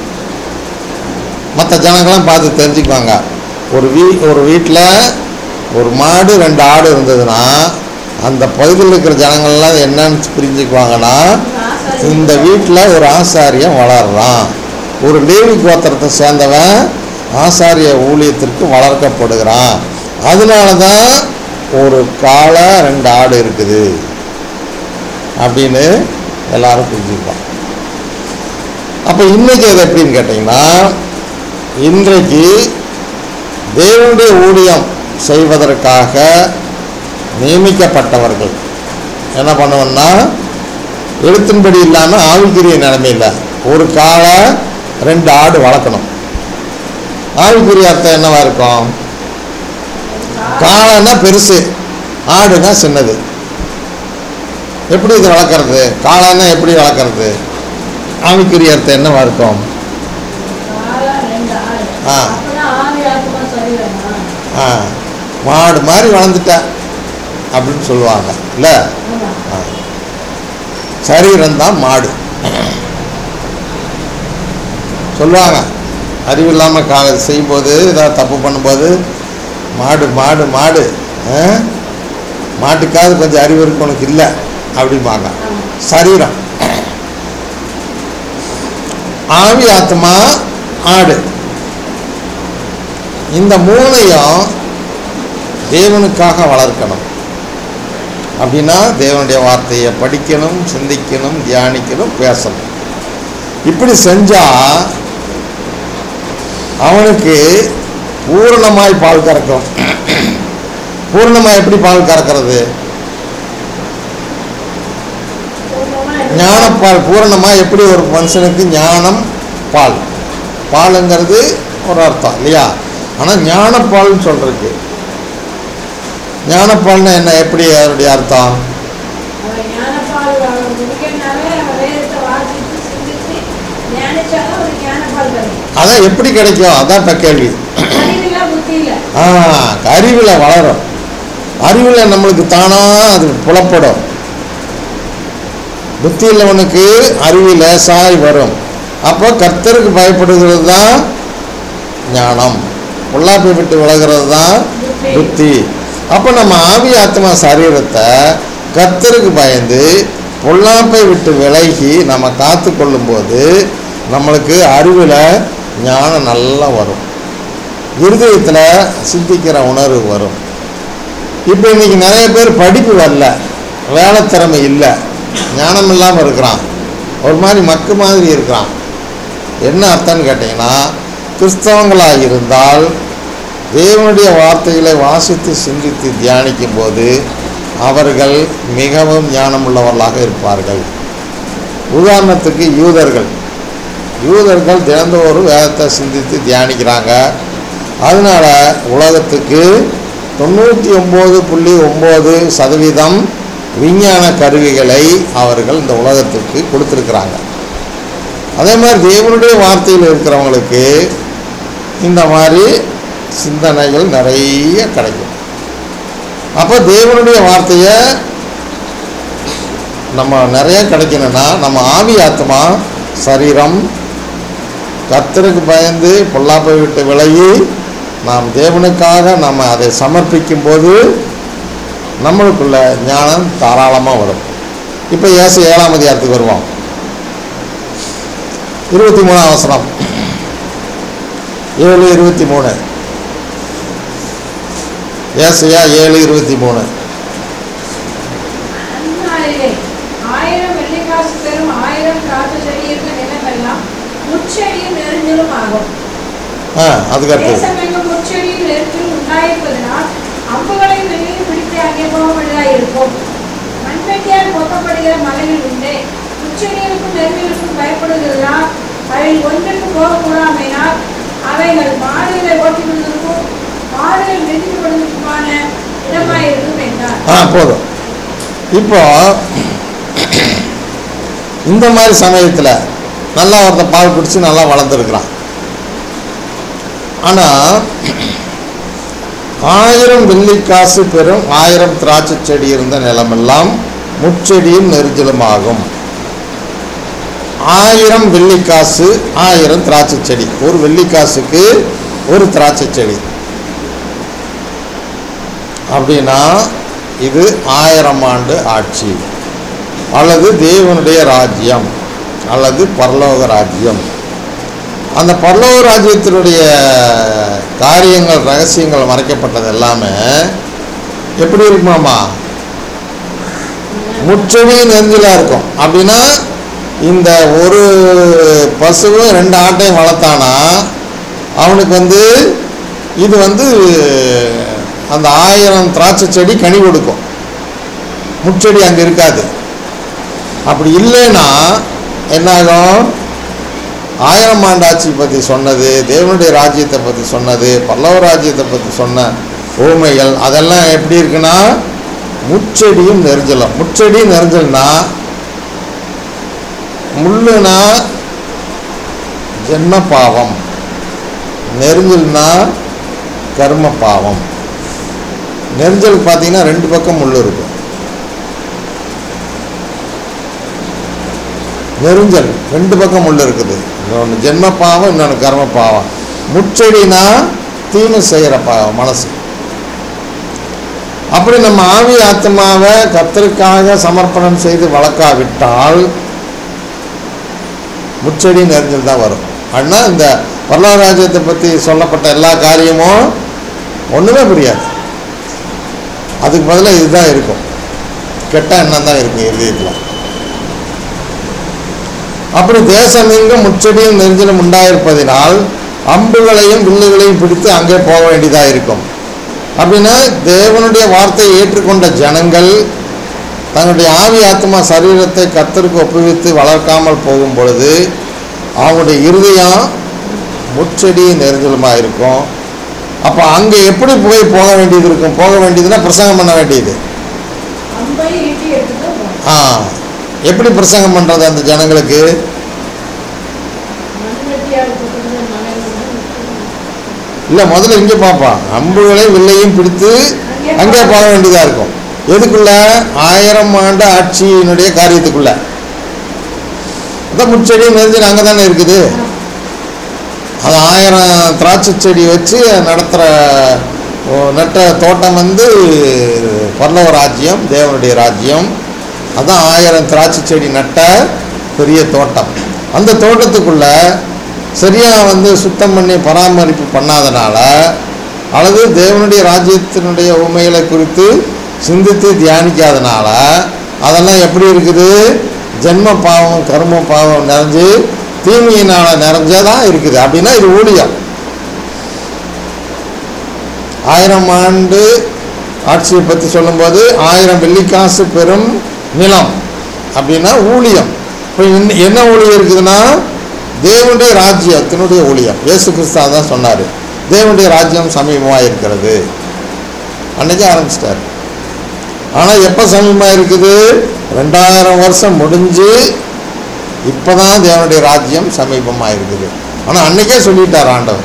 [SPEAKER 1] மற்ற ஜனங்களாம் பார்த்து தெரிஞ்சுக்குவாங்க ஒரு வீ ஒரு வீட்டில் ஒரு மாடு ரெண்டு ஆடு இருந்ததுன்னா அந்த பகுதியில் இருக்கிற ஜனங்கள்லாம் என்னன்னு புரிஞ்சுக்குவாங்கன்னா இந்த வீட்டில் ஒரு ஆசாரியன் வளர்றான் ஒரு லேவி கோத்திரத்தை சேர்ந்தவன் ஆசாரிய ஊழியத்திற்கு வளர்க்கப்படுகிறான் அதனால தான் ஒரு காளை ரெண்டு ஆடு இருக்குது அப்படின்னு எல்லாரும் புரிஞ்சுக்குவான் அப்போ இன்னைக்கு அது எப்படின்னு கேட்டிங்கன்னா இன்றைக்கு தேவனுடைய ஊழியம் செய்வதற்காக நியமிக்கப்பட்டவர்கள் என்ன பண்ணுவோம்னா எழுத்தின்படி இல்லாமல் ஆவிக்குரிய நிலைமையில் ஒரு காளை ரெண்டு ஆடு வளர்க்கணும் ஆவிக்குரிய அர்த்தம் என்னவா இருக்கும் காளைன்னா பெருசு ஆடு தான் சின்னது எப்படி இது வளர்க்குறது காளான்னா எப்படி வளர்க்குறது ஆவிக்குரிய அர்த்தம் என்னவா இருக்கும்
[SPEAKER 2] காலா ரெண்டு ஆடு
[SPEAKER 1] ஆ.
[SPEAKER 2] அப்பதான் ஆவி ஆத்மா சரியாமா
[SPEAKER 1] ஆ மாடு மாதிரி வளர்ந்துட்ட அப்படின்னு சொல்லுவாங்க இல்லை
[SPEAKER 2] ஆமா
[SPEAKER 1] சரீரம் தான் மாடு சொல்லுவாங்க அறிவு இல்லாமல் கா செய்யும்போது ஏதாவது தப்பு பண்ணும்போது மாடு மாடு மாடு ஆ? மாட்டுக்காவது கொஞ்சம் அறிவு இருக்கு உனக்கு இல்லை அப்படிம்பாங்க
[SPEAKER 2] ஆமா
[SPEAKER 1] சரீரம் ஆவி ஆத்மா ஆடு இந்த மூணையும் தேவனுக்காக வளர்க்கணும் அப்படின்னா தேவனுடைய வார்த்தையை படிக்கணும் சிந்திக்கணும் தியானிக்கணும் பேசணும் இப்படி செஞ்சா அவனுக்கு பூரணமாய் பால் கறக்கும் பூரணமாய் எப்படி பால் கறக்கிறது
[SPEAKER 2] பூர்ணமா இருக்கு.
[SPEAKER 1] ஞானப்பால் பூரணமாக எப்படி ஒரு மனுஷனுக்கு ஞானம் பால் பாலுங்கிறது ஒரு அர்த்தம் இல்லையா ஆனால் ஞானப்பால்னு சொல்றதுக்கு ஞானப்பால்னா என்ன எப்படி அதனுடைய அர்த்தம்
[SPEAKER 2] அவன் ஞானப்பால் அவன் குடிக்கணும்னாலே அவன் வேதத்தை வாசித்து சிந்தித்து ஞானிச்சாலும் அவனுக்கு ஞானப்பால் கிடைக்கும்
[SPEAKER 1] அதான் எப்படி கிடைக்கும் அதான் இப்போ கேள்வி
[SPEAKER 2] அறிவில்ல புத்தி இல்ல
[SPEAKER 1] ஆ அறிவில் வளரும் அறிவில் நம்மளுக்கு தானாக அது புலப்படும் புத்தி உள்ளவனுக்கு அறிவு லேசாய் வரும் அப்போ கர்த்தருக்கு பயப்படுகிறது தான் ஞானம் பொல்லாப்பை விட்டு விலகிறது தான்
[SPEAKER 2] புத்தி.
[SPEAKER 1] புத்தி அப்போ நம்ம ஆவி ஆத்மா சரீரத்தை கர்த்தருக்கு பயந்து பொல்லாப்பை விட்டு விலகி நம்ம காத்து கொள்ளும்போது நம்மளுக்கு அறிவில் ஞானம் நல்லா வரும் இருதயத்தில் சிந்திக்கிற உணர்வு வரும் இப்போ இன்னைக்கு நிறைய பேர் படிப்பு வரல வேலை திறமை இல்லை ஞானம் இல்லாமல் இருக்கிறான் ஒரு மாதிரி மக்கு மாதிரி இருக்கிறான் என்ன அர்த்தம்னு கேட்டிங்கன்னா கிறிஸ்தவங்களாக இருந்தால் தேவனுடைய வார்த்தைகளை வாசித்து சிந்தித்து தியானிக்கும் போது அவர்கள் மிகவும் ஞானமுள்ளவர்களாக இருப்பார்கள் உதாரணத்துக்கு யூதர்கள் யூதர்கள் தினந்தோறும் வேதத்தை சிந்தித்து தியானிக்கிறாங்க அதனால உலகத்துக்கு தொண்ணூற்றி ஒம்பது புள்ளி ஒம்பது சதவீதம் விஞ்ஞான கருவிகளை அவர்கள் இந்த உலகத்துக்கு கொடுத்துருக்குறாங்க அதே மாதிரி தேவனுடைய வார்த்தையில் இருக்கிறவங்களுக்கு இந்த மாதிரி சிந்தனைகள் நிறைய கிடைக்கும் அப்போ தேவனுடைய வார்த்தையை நம்ம நிறைய கிடைக்கணும்னா நம்ம ஆவி ஆத்மா சரீரம் கர்த்தருக்கு பயந்து பொல்லாப்பை விட்டு விலகி நாம் தேவனுக்காக நம்ம அதை சமர்ப்பிக்கும் போது நம்மளுக்குள்ள ஞானம் தாராளமாக வரும் இப்போ ஏசு ஏழாம் அதிகாரத்துக்கு வருவோம் இருபத்தி மூணாம் அவசரம் ஏழு இருபத்தி மூணு ஏசையா ஏழு இருபத்தி மூணு
[SPEAKER 2] அந்நாளிலே ஆயிரம் வெள்ளிக்காசு பெறும் ஆயிரம் திராட்சை செடி இருக்க நிலமெல்லாம் முச்செடியும் நெருஞ்சலும் ஆகும்
[SPEAKER 1] ஆ அதுக்கு அடுத்தது
[SPEAKER 2] தேசமெங்கும் முச்செடியும் நெருஞ்சலும் உண்டாயிருப்பதனால் அம்புகளையும் வெளியில் பிடித்து அங்கே போகப்படியாக இருக்கும் மண்வெட்டியால் பொத்தப்படுகிற மலைகள் உண்டு முச்செடிகளுக்கும் நெருங்கிலுக்கும் பயப்படுகிறதால் அவைகள் ஒன்றுக்கு போகக்கூடாமையினால் அவைகள் மாடுகளை ஓட்டிக்கொள்வதற்கும் மாடுகள் மெதிக்கப்படுவதற்குமான இடமாயிருக்கும் என்றார்
[SPEAKER 1] ஆ போதும் இப்போ இந்த மாதிரி சமயத்தில் நல்லா ஒருத்தன் பால் குடிச்சு நல்லா வளர்ந்துருக்குறான் ஆனால் ஆயிரம் வெள்ளிக்காசு பெறும் ஆயிரம் திராட்சை செடி இருந்த நிலமெல்லாம் முச்செடியும் நெரிஞ்சலும் ஆகும் ஆயிரம் வெள்ளிக்காசு ஆயிரம் திராட்சை செடி ஒரு வெள்ளிக்காசுக்கு ஒரு திராட்சை செடி அப்படின்னா இது ஆயிரம் ஆண்டு ஆட்சி அல்லது தேவனுடைய ராஜ்யம் அல்லது பரலோக ராஜ்யம் அந்த பரலோக ராஜ்யத்தினுடைய காரியங்கள் ரகசியங்கள் மறைக்கப்பட்டது எல்லாமே எப்படி இருக்குமாமா முற்றடியும் நெஞ்சிலாக இருக்கும் அப்படின்னா இந்த ஒரு பசுவும் ரெண்டு ஆட்டையும் வளர்த்தானா அவனுக்கு வந்து இது வந்து அந்த ஆயிரம் திராட்சை செடி கனி கொடுக்கும் முச்செடி அங்கே இருக்காது அப்படி இல்லைன்னா என்னாகும் ஆயிரம் ஆண்டாட்சி பற்றி சொன்னது தேவனுடைய ராஜ்யத்தை பற்றி சொன்னது பல்லவ ராஜ்யத்தை பற்றி சொன்ன ஊமைகள் அதெல்லாம் எப்படி இருக்குன்னா முச்செடியும் நெரிஞ்சலும் முச்செடி நெரிஞ்சல்னா முள்ளுனா ஜென்ம பாவம் நெரிஞ்சல்னா கர்ம பாவம் நெரிஞ்சல் பார்த்தீங்கன்னா ரெண்டு பக்கம் முள் இருக்கும் நெரிஞ்சல் ரெண்டு பக்கம் முள் இருக்குது இன்னொன்று ஜென்ம பாவம் இன்னொன்று கர்ம பாவம் முச்செடினா தீமை செய்கிற பாவம் மனசு அப்படி நம்ம ஆவி ஆத்மாவை கத்தருக்காக சமர்ப்பணம் செய்து வளர்க்காவிட்டால் முச்செடி நெரிஞ்சல் தான் வரும் ஆனால் இந்த வரலாறு ராஜ்யத்தை பற்றி சொல்லப்பட்ட எல்லா காரியமும் ஒன்றுமே புரியாது அதுக்கு பதிலாக இதுதான் இருக்கும் கெட்ட எண்ணம் தான் இருக்கும் இதயத்தில் அப்படி தேசமெங்கும் முச்செடியும் நெரிஞ்சலும் உண்டாயிருப்பதினால் அம்புகளையும் வில்லுகளையும் பிடித்து அங்கே போக வேண்டியதாக இருக்கும் அப்படின்னா தேவனுடைய வார்த்தையை ஏற்றுக்கொண்ட ஜனங்கள் தங்களுடைய ஆவி ஆத்மா சரீரத்தை கத்தருக்கு ஒப்புவித்து வளர்க்காமல் போகும் பொழுது அவங்களுடைய இருதயம் முச்செடி நெரிஞ்சலுமாக இருக்கும் அப்போ அங்கே எப்படி போய் போக வேண்டியது இருக்கும் போக வேண்டியதுன்னா பிரசங்கம் பண்ண வேண்டியது
[SPEAKER 2] அம்பை ஈட்டி எடுத்துட்டு போகணும்
[SPEAKER 1] ஆ எப்படி பிரசங்கம் பண்ணுறது அந்த ஜனங்களுக்கு
[SPEAKER 2] மண்வெட்டியால் கொடுக்குறது மலைகள்
[SPEAKER 1] இல்லை முதல்ல இங்கே பார்ப்பான் அம்புகளை வில்லையும் பிடித்து அங்கே போக வேண்டியதாக இருக்கும் எதுக்குள்ள ஆயிரம் ஆண்டு ஆட்சியினுடைய காரியத்துக்குள்ள அதான் முச்செடி நெறிஞ்சு அங்கே தானே இருக்குது அது ஆயிரம் திராட்சை செடி வச்சு நடத்துகிற நட்ட தோட்டம் வந்து பல்லவ ராஜ்யம் தேவனுடைய ராஜ்யம் அதான் ஆயிரம் திராட்சை செடி நட்ட பெரிய தோட்டம் அந்த தோட்டத்துக்குள்ள சரியாக வந்து சுத்தம் பண்ணி பராமரிப்பு பண்ணாதனால அல்லது தேவனுடைய ராஜ்யத்தினுடைய உண்மைகளை குறித்து சிந்தித்து தியானிக்காதனால அதெல்லாம் எப்படி இருக்குது ஜென்ம பாவம் கர்ம பாவம் நிறைஞ்சு தீமையினால் நிறைஞ்சதான் இருக்குது அப்படின்னா இது ஊழியம் ஆயிரம் ஆண்டு ஆட்சியை பற்றி சொல்லும்போது ஆயிரம் வெள்ளிக்காசு பெறும் நிலம் அப்படின்னா ஊழியம் இப்போ இன்ன- என்ன ஊழியம் இருக்குதுன்னா தேவனுடைய ராஜ்யத்தினுடைய ஊழியம் இயேசு கிறிஸ்தா தான் சொன்னார் தேவனுடைய ராஜ்யம் சமீபமாக இருக்கிறது அன்னைக்கு ஆரம்பிச்சிட்டார் ஆனால் எப்போ சமீபமாக இருக்குது ரெண்டாயிரம் வருஷம் முடிஞ்சு இப்போ தான் தேவனுடைய ராஜ்யம் சமீபமாக இருக்குது ஆனால் அன்னைக்கே சொல்லிட்டார் ஆண்டவர்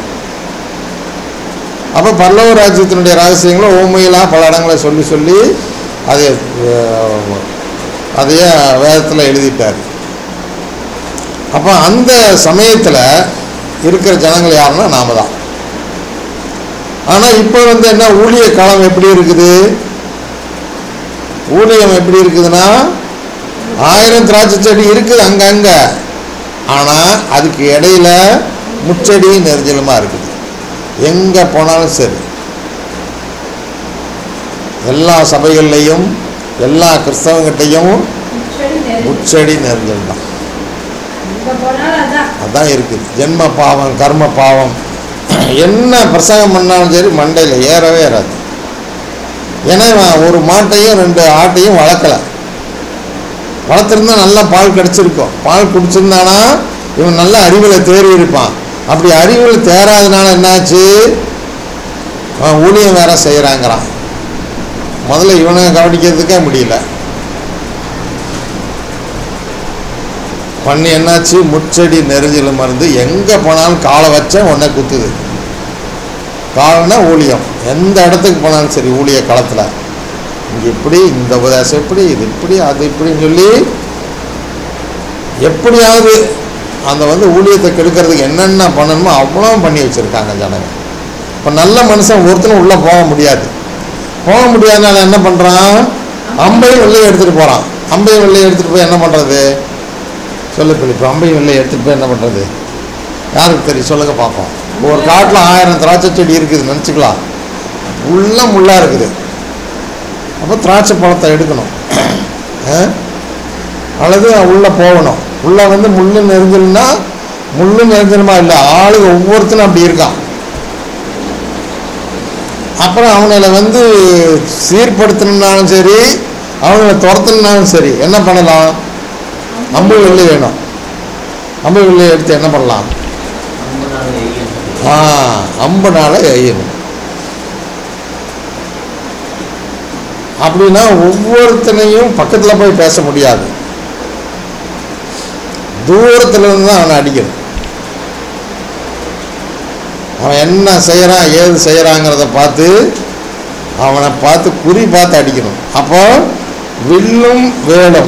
[SPEAKER 1] அப்போ பல்லவ ராஜ்யத்தினுடைய ரகசியங்களை ஓமையெல்லாம் பல இடங்களை சொல்லி சொல்லி அதை அஹ், அதையே வேதத்தில் எழுதிட்டார் அப்போ அந்த சமயத்தில் இருக்கிற ஜனங்கள் யாருன்னா நாம தான் ஆனால் இப்போ வந்து என்ன ஊழிய காலம் எப்படி இருக்குது ஊழியம் எப்படி இருக்குதுன்னா ஆயிரம் திராட்சை செடி இருக்குது அங்கங்க ஆனால் அதுக்கு இடையில முச்செடி நெரிஞ்சலுமா இருக்குது எங்கே போனாலும் சரி எல்லா சபைகள்லையும் எல்லா கிறிஸ்தவங்கிட்டையும்
[SPEAKER 2] செடி நெறி
[SPEAKER 1] முச்செடி நெரிஞ்சல் தான்
[SPEAKER 2] எங்க போனாலும் அதான்
[SPEAKER 1] அதான் இருக்குது ஜென்ம பாவம் கர்ம பாவம் என்ன பிரசங்கம் பண்ணாலும் சரி மண்டையில் ஏறவே ஏறாது ஏன்னா இவன் ஒரு மாட்டையும் ரெண்டு ஆட்டையும் வளர்க்கலை வளர்த்துருந்தா நல்லா பால் கிடச்சிருக்கும் பால் குடிச்சிருந்தானா இவன் நல்ல அறிவில் தேறி இருப்பான் அப்படி அறிவில் தேராதனால என்னாச்சு அவன் ஊழியம் வேற செய்கிறாங்கிறான் முதல்ல இவனை கவனிக்கிறதுக்கே முடியல பண்ணி என்னாச்சு முச்செடி நெரிஞ்சல் மருந்து எங்கே போனாலும் காலை வச்சா உடனே குத்துது காலம்னா ஊழியம் எந்த இடத்துக்கு போனாலும் சரி ஊழிய களத்தில் இங்கே இப்படி இந்த உபதேசம் இப்படி இது இப்படி அது இப்படின்னு சொல்லி எப்படியாவது அந்த வந்து ஊழியத்தை கெடுக்கிறதுக்கு என்னென்ன பண்ணணுமோ அவ்வளோ பண்ணி வச்சுருக்காங்க ஜனங்க இப்போ நல்ல மனுஷன் ஒருத்தனும் உள்ளே போக முடியாது போக முடியாதனால என்ன பண்ணுறான் அம்பையும் வெள்ளையை எடுத்துகிட்டு போகிறான் அம்பையும் வெள்ளையை எடுத்துகிட்டு போய் என்ன பண்ணுறது சொல்லு பிள்ளைப்பு அம்பையும் வெள்ளையை எடுத்துகிட்டு போய் என்ன பண்ணுறது யாருக்கு தெரியும் சொல்லுங்க பார்ப்போம் ஒரு காட்டில் ஆயிரம் திராட்சை செடி இருக்குது நினச்சிக்கலாம் உள்ள முள்ளாக இருக்குது அப்போ திராட்சை பழத்தை எடுக்கணும் ஆ? அல்லது உள்ளே போகணும் உள்ளே வந்து முள்ளு நெரிஞ்சல்னா முள்ளு நெரிஞ்சலுமா இல்லை ஆளுங்க ஒவ்வொருத்தனும் அப்படி இருக்கான் அப்புறம் அவங்கள வந்து சீர்படுத்தணும்னாலும் சரி அவங்கள துரத்தணும்னாலும் சரி என்ன பண்ணலாம் அம்பு வெள்ளி வேணும் அம்பு வெள்ளி எடுத்து என்ன பண்ணலாம்
[SPEAKER 3] ரொம்ப நாள் எரியும்.
[SPEAKER 1] ஆ அம்புனால எய்யணும் அப்படின்னா ஒவ்வொருத்தனையும் பக்கத்தில் போய் பேச முடியாது தூரத்துல இருந்து தான் அவனை அடிக்கணும் அவன் என்ன செய்கிறான் ஏது செய்கிறாங்கிறத பார்த்து அவனை பார்த்து குறி பார்த்து அடிக்கணும் அப்போ வில்லும் வேலும்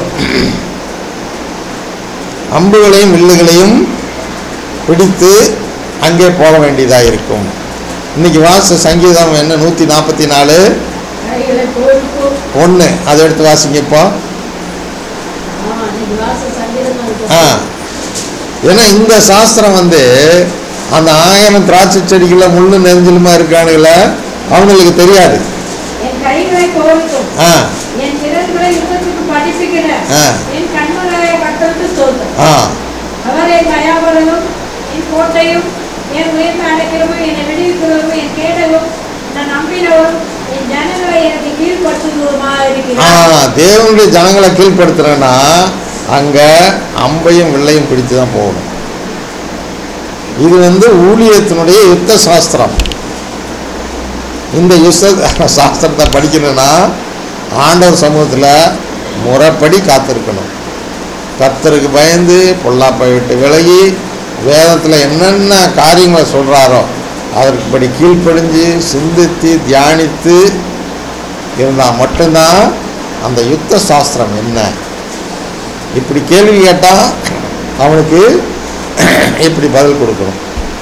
[SPEAKER 1] அம்புகளையும் வில்லுகளையும் பிடித்து அங்கே போக வேண்டியதாக இருக்கும் இன்னைக்கு வாச சங்கீதம் என்ன நூற்றி நாற்பத்தி நாலு
[SPEAKER 2] கைகளை கோர்க்கும்
[SPEAKER 1] ஒன்று அதை எடுத்து வாசிங்க இப்போ
[SPEAKER 2] ஆமா இன்னைக்கு வாச சங்கீதம் இருக்கு.
[SPEAKER 1] ஆ ஏன்னா இந்த சாஸ்திரம் வந்து அந்த ஆயிரம் திராட்சை செடிகளில் முள்ளு நெஞ்சிலுமா இருக்கானுங்கள அவங்களுக்கு தெரியாது
[SPEAKER 2] என் கைகளை கோர்க்கும்
[SPEAKER 1] ஆ
[SPEAKER 2] என் விரல்களை யுத்தத்துக்கு படிப்புகிற
[SPEAKER 1] ஆ.
[SPEAKER 2] என் கண்மலையை கத்தருக்கு சொல்லும்
[SPEAKER 1] ஆ
[SPEAKER 2] அவர் என் தயாபரனும் என் கோட்டையும் என் உயர்ந்த அடைக்கிறவும் என்னை விடுவிக்கிறவரும் என் கேடவும் நான் நம்பினவரும் என் ஜனங்களை எனக்கு கீழ்படுத்துவதுமா
[SPEAKER 1] ஆ
[SPEAKER 2] இருக்கிறார்
[SPEAKER 1] தேவனுடைய ஜனங்களை கீழ்ப்படுத்துறேன்னா அங்கே அம்பையும் வில்லையும் பிடித்து தான் போகணும் இது வந்து ஊழியத்தினுடைய யுத்த சாஸ்திரம் இந்த யுத்த சாஸ்திரத்தை படிக்கணும்னா ஆண்டவர் சமூகத்தில் முறைப்படி காத்திருக்கணும் கர்த்தருக்கு பயந்து பொல்லாப்பை விட்டு விலகி வேதத்தில் என்னென்ன காரியங்களை சொல்கிறாரோ அதற்குப்படி கீழ்ப்படிஞ்சு சிந்தித்து தியானித்து இருந்தால் மட்டும்தான் அந்த யுத்த சாஸ்திரம் என்ன இப்படி கேள்வி கேட்டால் அவனுக்கு இப்படி பதில் கொடுக்கணும்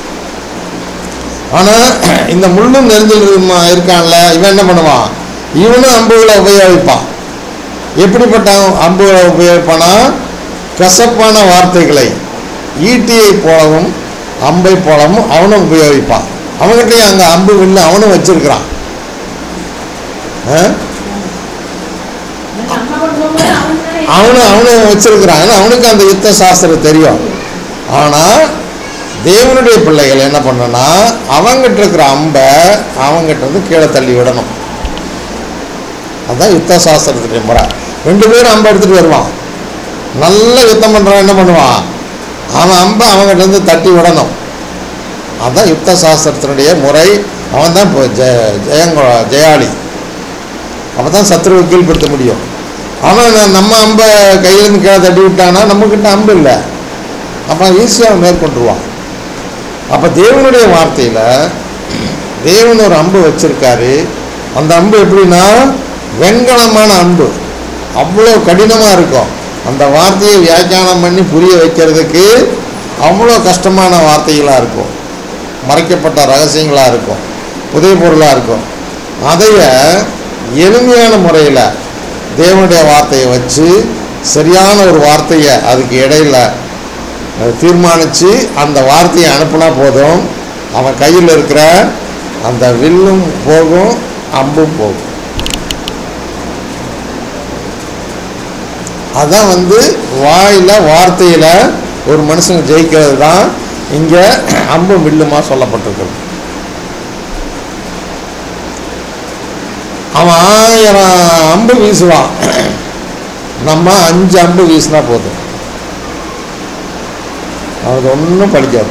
[SPEAKER 1] ஆனால் இந்த முள்ளும் நெருஞ்சில் இருக்கான்ல இவன் என்ன பண்ணுவான் இவனும் அம்புகளை உபயோகிப்பான் எப்படிப்பட்ட அம்புகளை உபயோகிப்பானா கசப்பான வார்த்தைகளை ஈட்டியை போலவும் அம்பை போலவும் அவனும் உபயோகிப்பான் அவன்கிட்டயும் அங்கே அம்பு வில்லு அவனும் வச்சிருக்கிறான் ஆ?
[SPEAKER 2] நம்ம கொண்டு போகும்போது அவன் தானே
[SPEAKER 1] அவனும் அவனும் வச்சிருக்கிறான் ஏன்னா அவனுக்கு அந்த யுத்த சாஸ்திரம் தெரியும் ஆனால் தேவனுடைய பிள்ளைகள் என்ன பண்ணனா அவங்கிட்ட இருக்கிற அம்பை அவங்கிட்ட இருந்து கீழே தள்ளி விடணும் அதுதான் யுத்த சாஸ்திரத்துடைய முறை ரெண்டு பேரும் அம்பை எடுத்துட்டு வருவான் நல்ல யுத்தம் பண்ணுறான் என்ன பண்ணுவான் அவன் அம்பை அவங்கிட்ட இருந்து தட்டி விடணும் அதுதான் யுத்த சாஸ்திரத்தினுடைய முறை அவன் தான் இப்போ ஜெய ஜெயங்கோ ஜெயாளி அப்போ தான் சத்ருவை கீழ்ப்படுத்த முடியும் அவன் ந- நம்ம அம்பை கையிலேருந்து கீழே தட்டி விட்டானா நம்மக்கிட்ட அம்பு இல்லை அப்போ ஈஸியாக மேற்கொண்டுருவான் அப்போ தேவனுடைய வார்த்தையில் தேவன் ஒரு அம்பு வச்சிருக்காரு அந்த அம்பு எப்படின்னா வெண்கலமான அம்பு அவ்வளோ கடினமாக இருக்கும் அந்த வார்த்தையை வியாக்கியானம் பண்ணி புரிய வைக்கிறதுக்கு அவ்வளோ கஷ்டமான வார்த்தைகளாக இருக்கும் மறைக்கப்பட்ட ரகசியங்களாக இருக்கும் புதிய பொருளாக இருக்கும் அதைய எளிமையான முறையில் தேவனுடைய வார்த்தையை வச்சு சரியான ஒரு வார்த்தையை அதுக்கு இடையில அஹ், தீர்மானித்து அந்த வார்த்தையை அனுப்புனா போதும் அவன் கையில் இருக்கிற அந்த வில்லும் போகும் அம்பும் போகும் அதான் வந்து வாயில் வார்த்தையில் ஒரு மனுஷன் ஜெயிக்கிறது தான் இங்கே அம்பும் வில்லுமா சொல்லப்பட்டிருக்கிறது அவன் ஆயிரம் அம்பு வீசுவான் நம்ம அஞ்சு அம்பு வீசினா போதும் அவனுக்கு ஒன்றும் பலிக்காது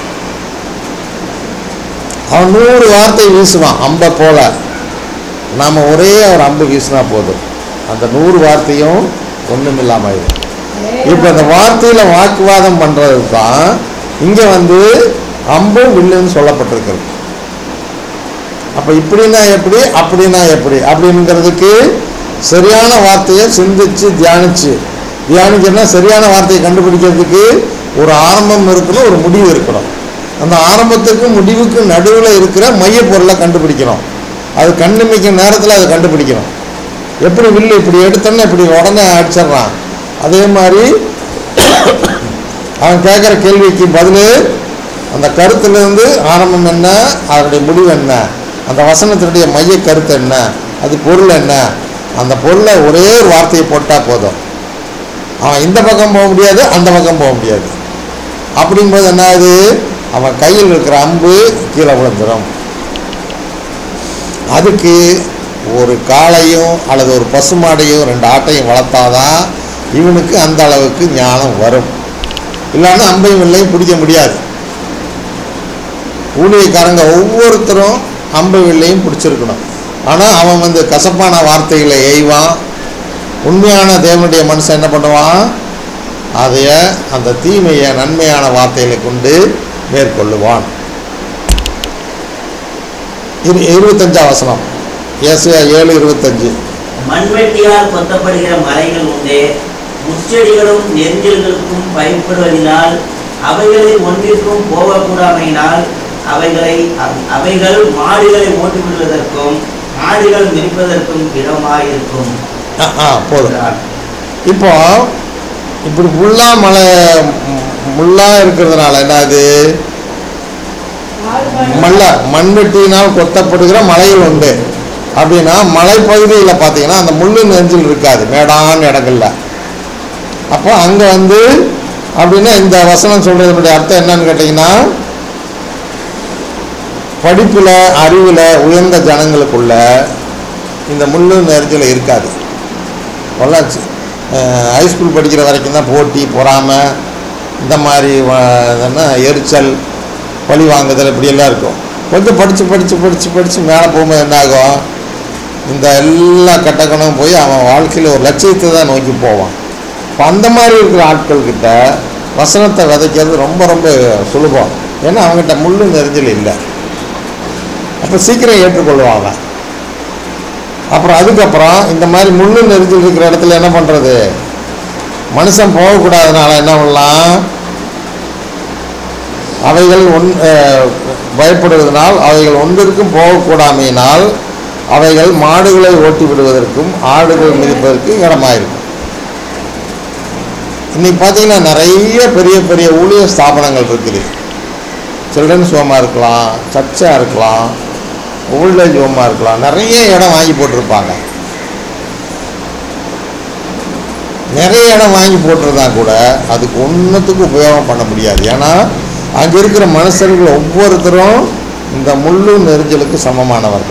[SPEAKER 1] அவன் நூறு வார்த்தை வீசுவான் அம்பை போல நாம் ஒரே ஒரு அம்பு வீசினா போதும் அந்த நூறு வார்த்தையும் ஒன்றும் இல்லாமல் ஆயிடும் இப்போ அந்த வார்த்தையில் வாக்குவாதம் பண்ணுறது தான் இங்கே வந்து அம்பும் வில்லுன்னு சொல்லப்பட்டிருக்கிறது அப்போ இப்படின்னா எப்படி அப்படின்னா எப்படி அப்படிங்கிறதுக்கு சரியான வார்த்தையை சிந்திச்சு தியானிச்சு தியானிக்கணும்னா சரியான வார்த்தையை கண்டுபிடிக்கிறதுக்கு ஒரு ஆரம்பம் இருக்கணும் ஒரு முடிவு இருக்கணும் அந்த ஆரம்பத்துக்கும் முடிவுக்கும் நடுவில் இருக்கிற மையப் பொருளை கண்டுபிடிக்கணும் அது கண்ணிமைக்கும் நேரத்தில் அதை கண்டுபிடிக்கணும் எப்படி வில்லு இப்படி எடுத்தோன்னே இப்படி உடனே அடிச்சிடுறான் அதே மாதிரி அவன் கேட்குற கேள்விக்கு பதில் அந்த கருத்துலேருந்து ஆரம்பம் என்ன அதனுடைய முடிவு என்ன அந்த வசனத்தினுடைய மைய கருத்து என்ன அது பொருள் என்ன அந்த பொருளை ஒரே ஒரு வார்த்தையை போட்டால் போதும் அவன் இந்த பக்கம் போக முடியாது அந்த பக்கம் போக முடியாது அப்படிங்கும்போது என்ன ஆகுது அவன் கையில் இருக்கிற அம்பு கீழே விழுந்துடும் அதுக்கு ஒரு காளையும் அல்லது ஒரு பசுமாடையும் ரெண்டு ஆட்டையும் வளர்த்தாதான் இவனுக்கு அந்த அளவுக்கு ஞானம் வரும் இல்லைன்னா அம்பையும் வில்லையும் பிடிக்க முடியாது ஊழியக்காரங்க ஒவ்வொருத்தரும் அம்பை வில்லையும் பிடிச்சிருக்கணும் ஆனால் அவன் வந்து கசப்பான வார்த்தைகளை எய்வான் உண்மையான தேவனுடைய மனுஷன் என்ன பண்ணுவான் அதைய அந்த தீமையை நன்மையான வார்த்தைகளை கொண்டு மேற்கொள்ளுவான் இரு இருபத்தஞ்சாம் வசனம் ஏசியா ஏழு இருபத்தஞ்சு
[SPEAKER 3] மண்வெட்டியால் கொத்தப்படுகிற மலைகள் உண்டே முச்செடிகளும் நெருஞ்சல்களுக்கும் பயப்படுவதினால் அவைகளில் ஒன்றிற்கும் போகக்கூடாமையினால் அவைகளை அவ்- அவைகள் மாடுகளை ஓட்டிவிடுவதற்கும் மாடுகள் மிதிப்பதற்கும் இடமாயிருக்கும்
[SPEAKER 1] ஆ ஆ போதும் இப்போ இப்படி முள்ளா மலை முள்ளா இருக்கிறதுனால என்னது மல்ல மண்வெட்டியினால் கொத்தப்படுகிற மலைகள் உண்டு அப்படின்னா மலைப்பகுதியில் பார்த்தீங்கன்னா அந்த முள்ளு நெஞ்சில் இருக்காது மேடான இடங்கள்ல அப்போ அங்கே வந்து அப்படின்னா இந்த வசனம் சொல்றதுனுடைய அர்த்தம் என்னன்னு கேட்டிங்கன்னா படிப்பில் அறிவில் உயர்ந்த ஜனங்களுக்குள்ள இந்த முள்ளு நெரிஞ்சல் இருக்காது பொள்ளாச்சி ஹைஸ்கூல் படிக்கிற வரைக்கும் தான் போட்டி பொறாமை இந்த மாதிரி வ- என்ன எரிச்சல் பழி வாங்குதல் இப்படியெல்லாம் இருக்கும் கொஞ்சம் படித்து படித்து படித்து படித்து மேலே போகும்போது என்ன ஆகும் இந்த எல்லா கட்டக்கணும் போய் அவன் வாழ்க்கையில் ஒரு லட்சியத்தை தான் நோக்கி போவான் இப்போ அந்த மாதிரி இருக்கிற ஆட்கள்கிட்ட வசனத்தை விதைக்கிறது ரொம்ப ரொம்ப சுலபம் ஏன்னா அவங்ககிட்ட முள்ளு நெரிஞ்சல் இல்லை அப்போ சீக்கிரம் ஏற்றுக்கொள்வாங்க அப்புறம் அதுக்கப்புறம் இந்த மாதிரி முள்ளு நெரிஞ்சல் இருக்கிற இடத்துல என்ன பண்ணுறது மனுஷன் போகக்கூடாதனால என்ன பண்ணலாம் அவைகள் ஒன் அஹ், பயப்படுவதனால் அவைகள் ஒன்றிற்கும் போகக்கூடாமையினால் அவைகள் மாடுகளை ஓட்டி விடுவதற்கும் ஆடுகள் மிதிப்பதற்கும் இடமாயிருக்கும் இன்னைக்கு பார்த்தீங்கன்னா நிறைய பெரிய பெரிய ஊழிய ஸ்தாபனங்கள் இருக்குது சில்ட்ரன்ஸ் ஹோமாக இருக்கலாம் சர்ச்சாக இருக்கலாம் ஓல்டேஜ் ஹோமாக இருக்கலாம் நிறைய இடம் வாங்கி போட்டிருப்பாங்க நிறைய இடம் வாங்கி போட்டிருந்தா கூட அதுக்கு ஒன்றுத்துக்கு உபயோகம் பண்ண முடியாது ஏன்னா அங்கே இருக்கிற மனுஷர்கள் ஒவ்வொருத்தரும் இந்த முள்ளு நெரிஞ்சலுக்கு சமமானவர்கள்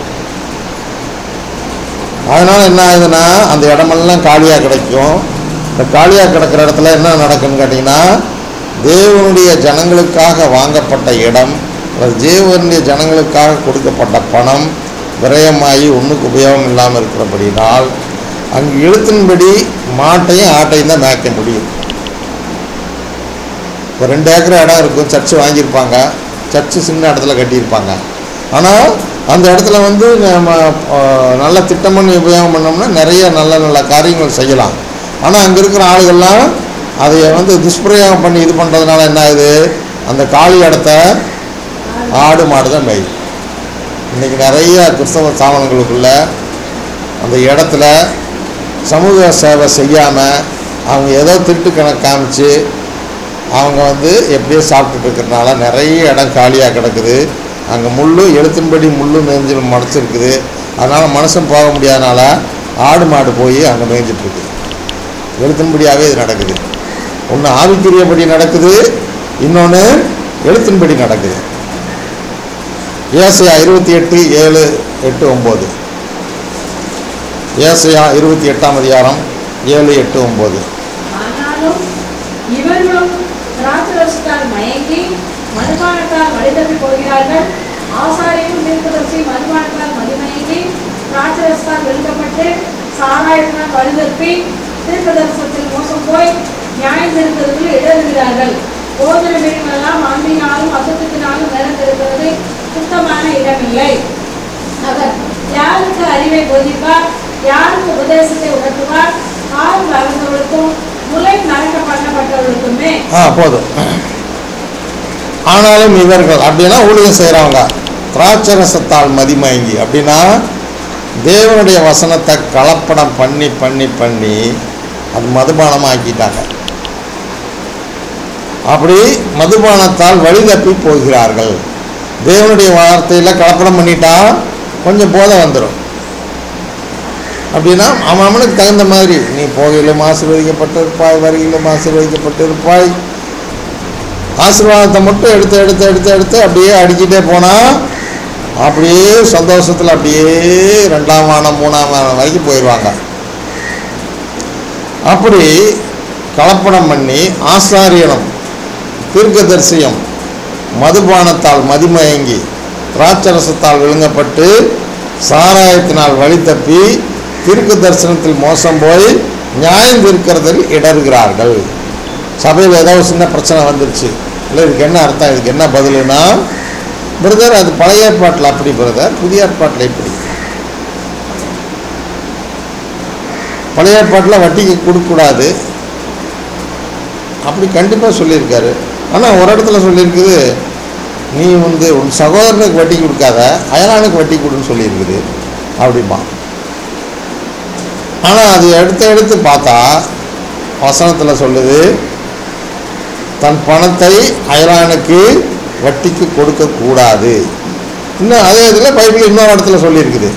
[SPEAKER 1] அதனால் என்ன ஆகுதுன்னா அந்த இடமெல்லாம் காலியாக கிடைக்கும் இந்த காலியாக கிடக்கிற இடத்துல என்ன நடக்குன்னு கேட்டிங்கன்னா தேவனுடைய ஜனங்களுக்காக வாங்கப்பட்ட இடம் அல்லது தேவனுடைய ஜனங்களுக்காக கொடுக்கப்பட்ட பணம் விரயமாகி ஒன்றுக்கு உபயோகம் இல்லாமல் இருக்கிறபடினால் அங்கு எழுத்தின்படி மாட்டையும் ஆட்டையும் தான் மேய்க்க முடியும் இப்போ ரெண்டு ஏக்கர் இடம் இருக்கும் சர்ச்சு வாங்கியிருப்பாங்க சர்ச்சு சின்ன இடத்துல கட்டியிருப்பாங்க ஆனால் அந்த இடத்துல வந்து நம்ம அஹ், நல்ல திட்டம் பண்ணி உபயோகம் பண்ணோம்னா நிறைய நல்ல நல்ல காரியங்கள் செய்யலாம் ஆனால் அங்கே இருக்கிற ஆளுகள்லாம் அதை வந்து துஷ்பிரயோகம் பண்ணி இது பண்ணுறதுனால என்ன ஆகுது அந்த காலி இடத்த ஆடு மாடு தான் மேயும் இன்றைக்கி நிறைய கிறிஸ்தவ ஸ்தாபனங்களுக்குள்ள அந்த இடத்துல சமூக சேவை செய்யாமல் அவங்க ஏதோ திருட்டு கணக்கு காமிச்சு அவங்க வந்து எப்படியோ சாப்பிட்டுட்டு இருக்கிறனால நிறைய இடம் காலியாக கிடக்குது அங்கே முள்ளு எழுத்தின்படி முள்ளு நெஞ்சு மறைச்சிருக்குது அதனால் மனுஷன் போக முடியாதனால ஆடு மாடு போய் அங்கே மேய்ஞ்சிட்ருக்கு எழுத்தின்படியாகவே இது நடக்குது ஒன்று ஆவிக்குரியபடி நடக்குது இன்னொன்று எழுத்தின்படி நடக்குது ஏசையா இருபத்தி எட்டு ஏழு எட்டு ஒம்பது ஏசையா இருபத்தி எட்டாம் அதிகாரம் ஏழு எட்டு ஒம்பது
[SPEAKER 2] ஆனாலும் இவர்களும் திராட்சரசத்தால் மயங்கி மதுபானத்தால் வழிதப்பி போகிறார்கள் ஆசாரியும் தீர்க்கதரிசி மதுபானத்தால் மதிமயங்கி திராட்சரசத்தால் வெளுக்கப்பட்டு சாராயத்தினால் வழிதப்பி தீர்க்கதரிசனத்தில் மோசம் போய் நியாயம் திருத்தத்தில் இடறுகிறார்கள் போதன வீடுகளெல்லாம் அன்பினாலும் அசுத்தத்தினாலும் நிறைந்திருக்கிறது சுத்தமான இடமில்லை அவர் யாருக்கு அறிவை போதிப்பார் யாருக்கு உபதேசத்தை உணர்த்துவார் கால் வளர்ந்தவர்களுக்கும் முலை நரக்க பண்ணப்பட்டவர்களுக்குமே
[SPEAKER 1] ஆ போதும் ஆனாலும் இவர்கள் அப்படின்னா ஊழியம் செய்கிறவங்க திராட்சரசத்தால் மதிமயங்கி அப்படின்னா தேவனுடைய வசனத்தை கலப்படம் பண்ணி பண்ணி பண்ணி அது மதுபானமாக ஆக்கிட்டாங்க அப்படி மதுபானத்தால் வழி தப்பி போகிறார்கள் தேவனுடைய வார்த்தையில் கலப்படம் பண்ணிட்டா கொஞ்சம் போதை வந்துடும் அப்படின்னா அவன் அவனுக்கு தகுந்த மாதிரி நீ போகையிலும் ஆசீர்வதிக்கப்பட்டிருப்பாய் வருகையிலும் ஆசீர்வதிக்கப்பட்டிருப்பாய் ஆசீர்வாதத்தை மட்டும் எடுத்து எடுத்து எடுத்து எடுத்து அப்படியே அடிக்கிட்டே போனால் அப்படியே சந்தோஷத்தில் அப்படியே ரெண்டாம் வானம் மூணாம் வானம் வரைக்கும் போயிடுவாங்க அப்படி கலப்படம் பண்ணி ஆசாரியனம் தீர்க்கதரிசியம் மதுபானத்தால் மதிமயங்கி திராட்சரசத்தால் விழுங்கப்பட்டு சாராயத்தினால் வழி தப்பி தீர்க்க தரிசனத்தில் மோசம் போய் நியாயம் தீர்க்கிறதில் இடறுகிறார்கள் சபையில் ஏதோ ஒரு சின்ன பிரச்சனை வந்துருச்சு இல்லை இதுக்கு என்ன அர்த்தம் இதுக்கு என்ன பதிலுனா பிரதர் அது பழைய ஏற்பாட்டில் அப்படி பிரதர் புதிய ஏற்பாட்டில் இப்படி பழைய ஏற்பாட்டில் வட்டிக்கு கொடுக்கக்கூடாது அப்படி கண்டிப்பாக சொல்லியிருக்காரு ஆனால் ஒரு இடத்துல சொல்லியிருக்குது நீ வந்து உன் சகோதரனுக்கு வட்டி கொடுக்காத அயலானுக்கு வட்டி கொடுன்னு சொல்லியிருக்குது அப்படிமா ஆனால் அது எடுத்து எடுத்து பார்த்தா வசனத்தில் சொல்லுது தன் பணத்தை அயலானுக்கு வட்டிக்கு கொடுக்கக்கூடாது இன்னும் அதே இதில் பைபிள் இன்னொரு இடத்துல சொல்லியிருக்குது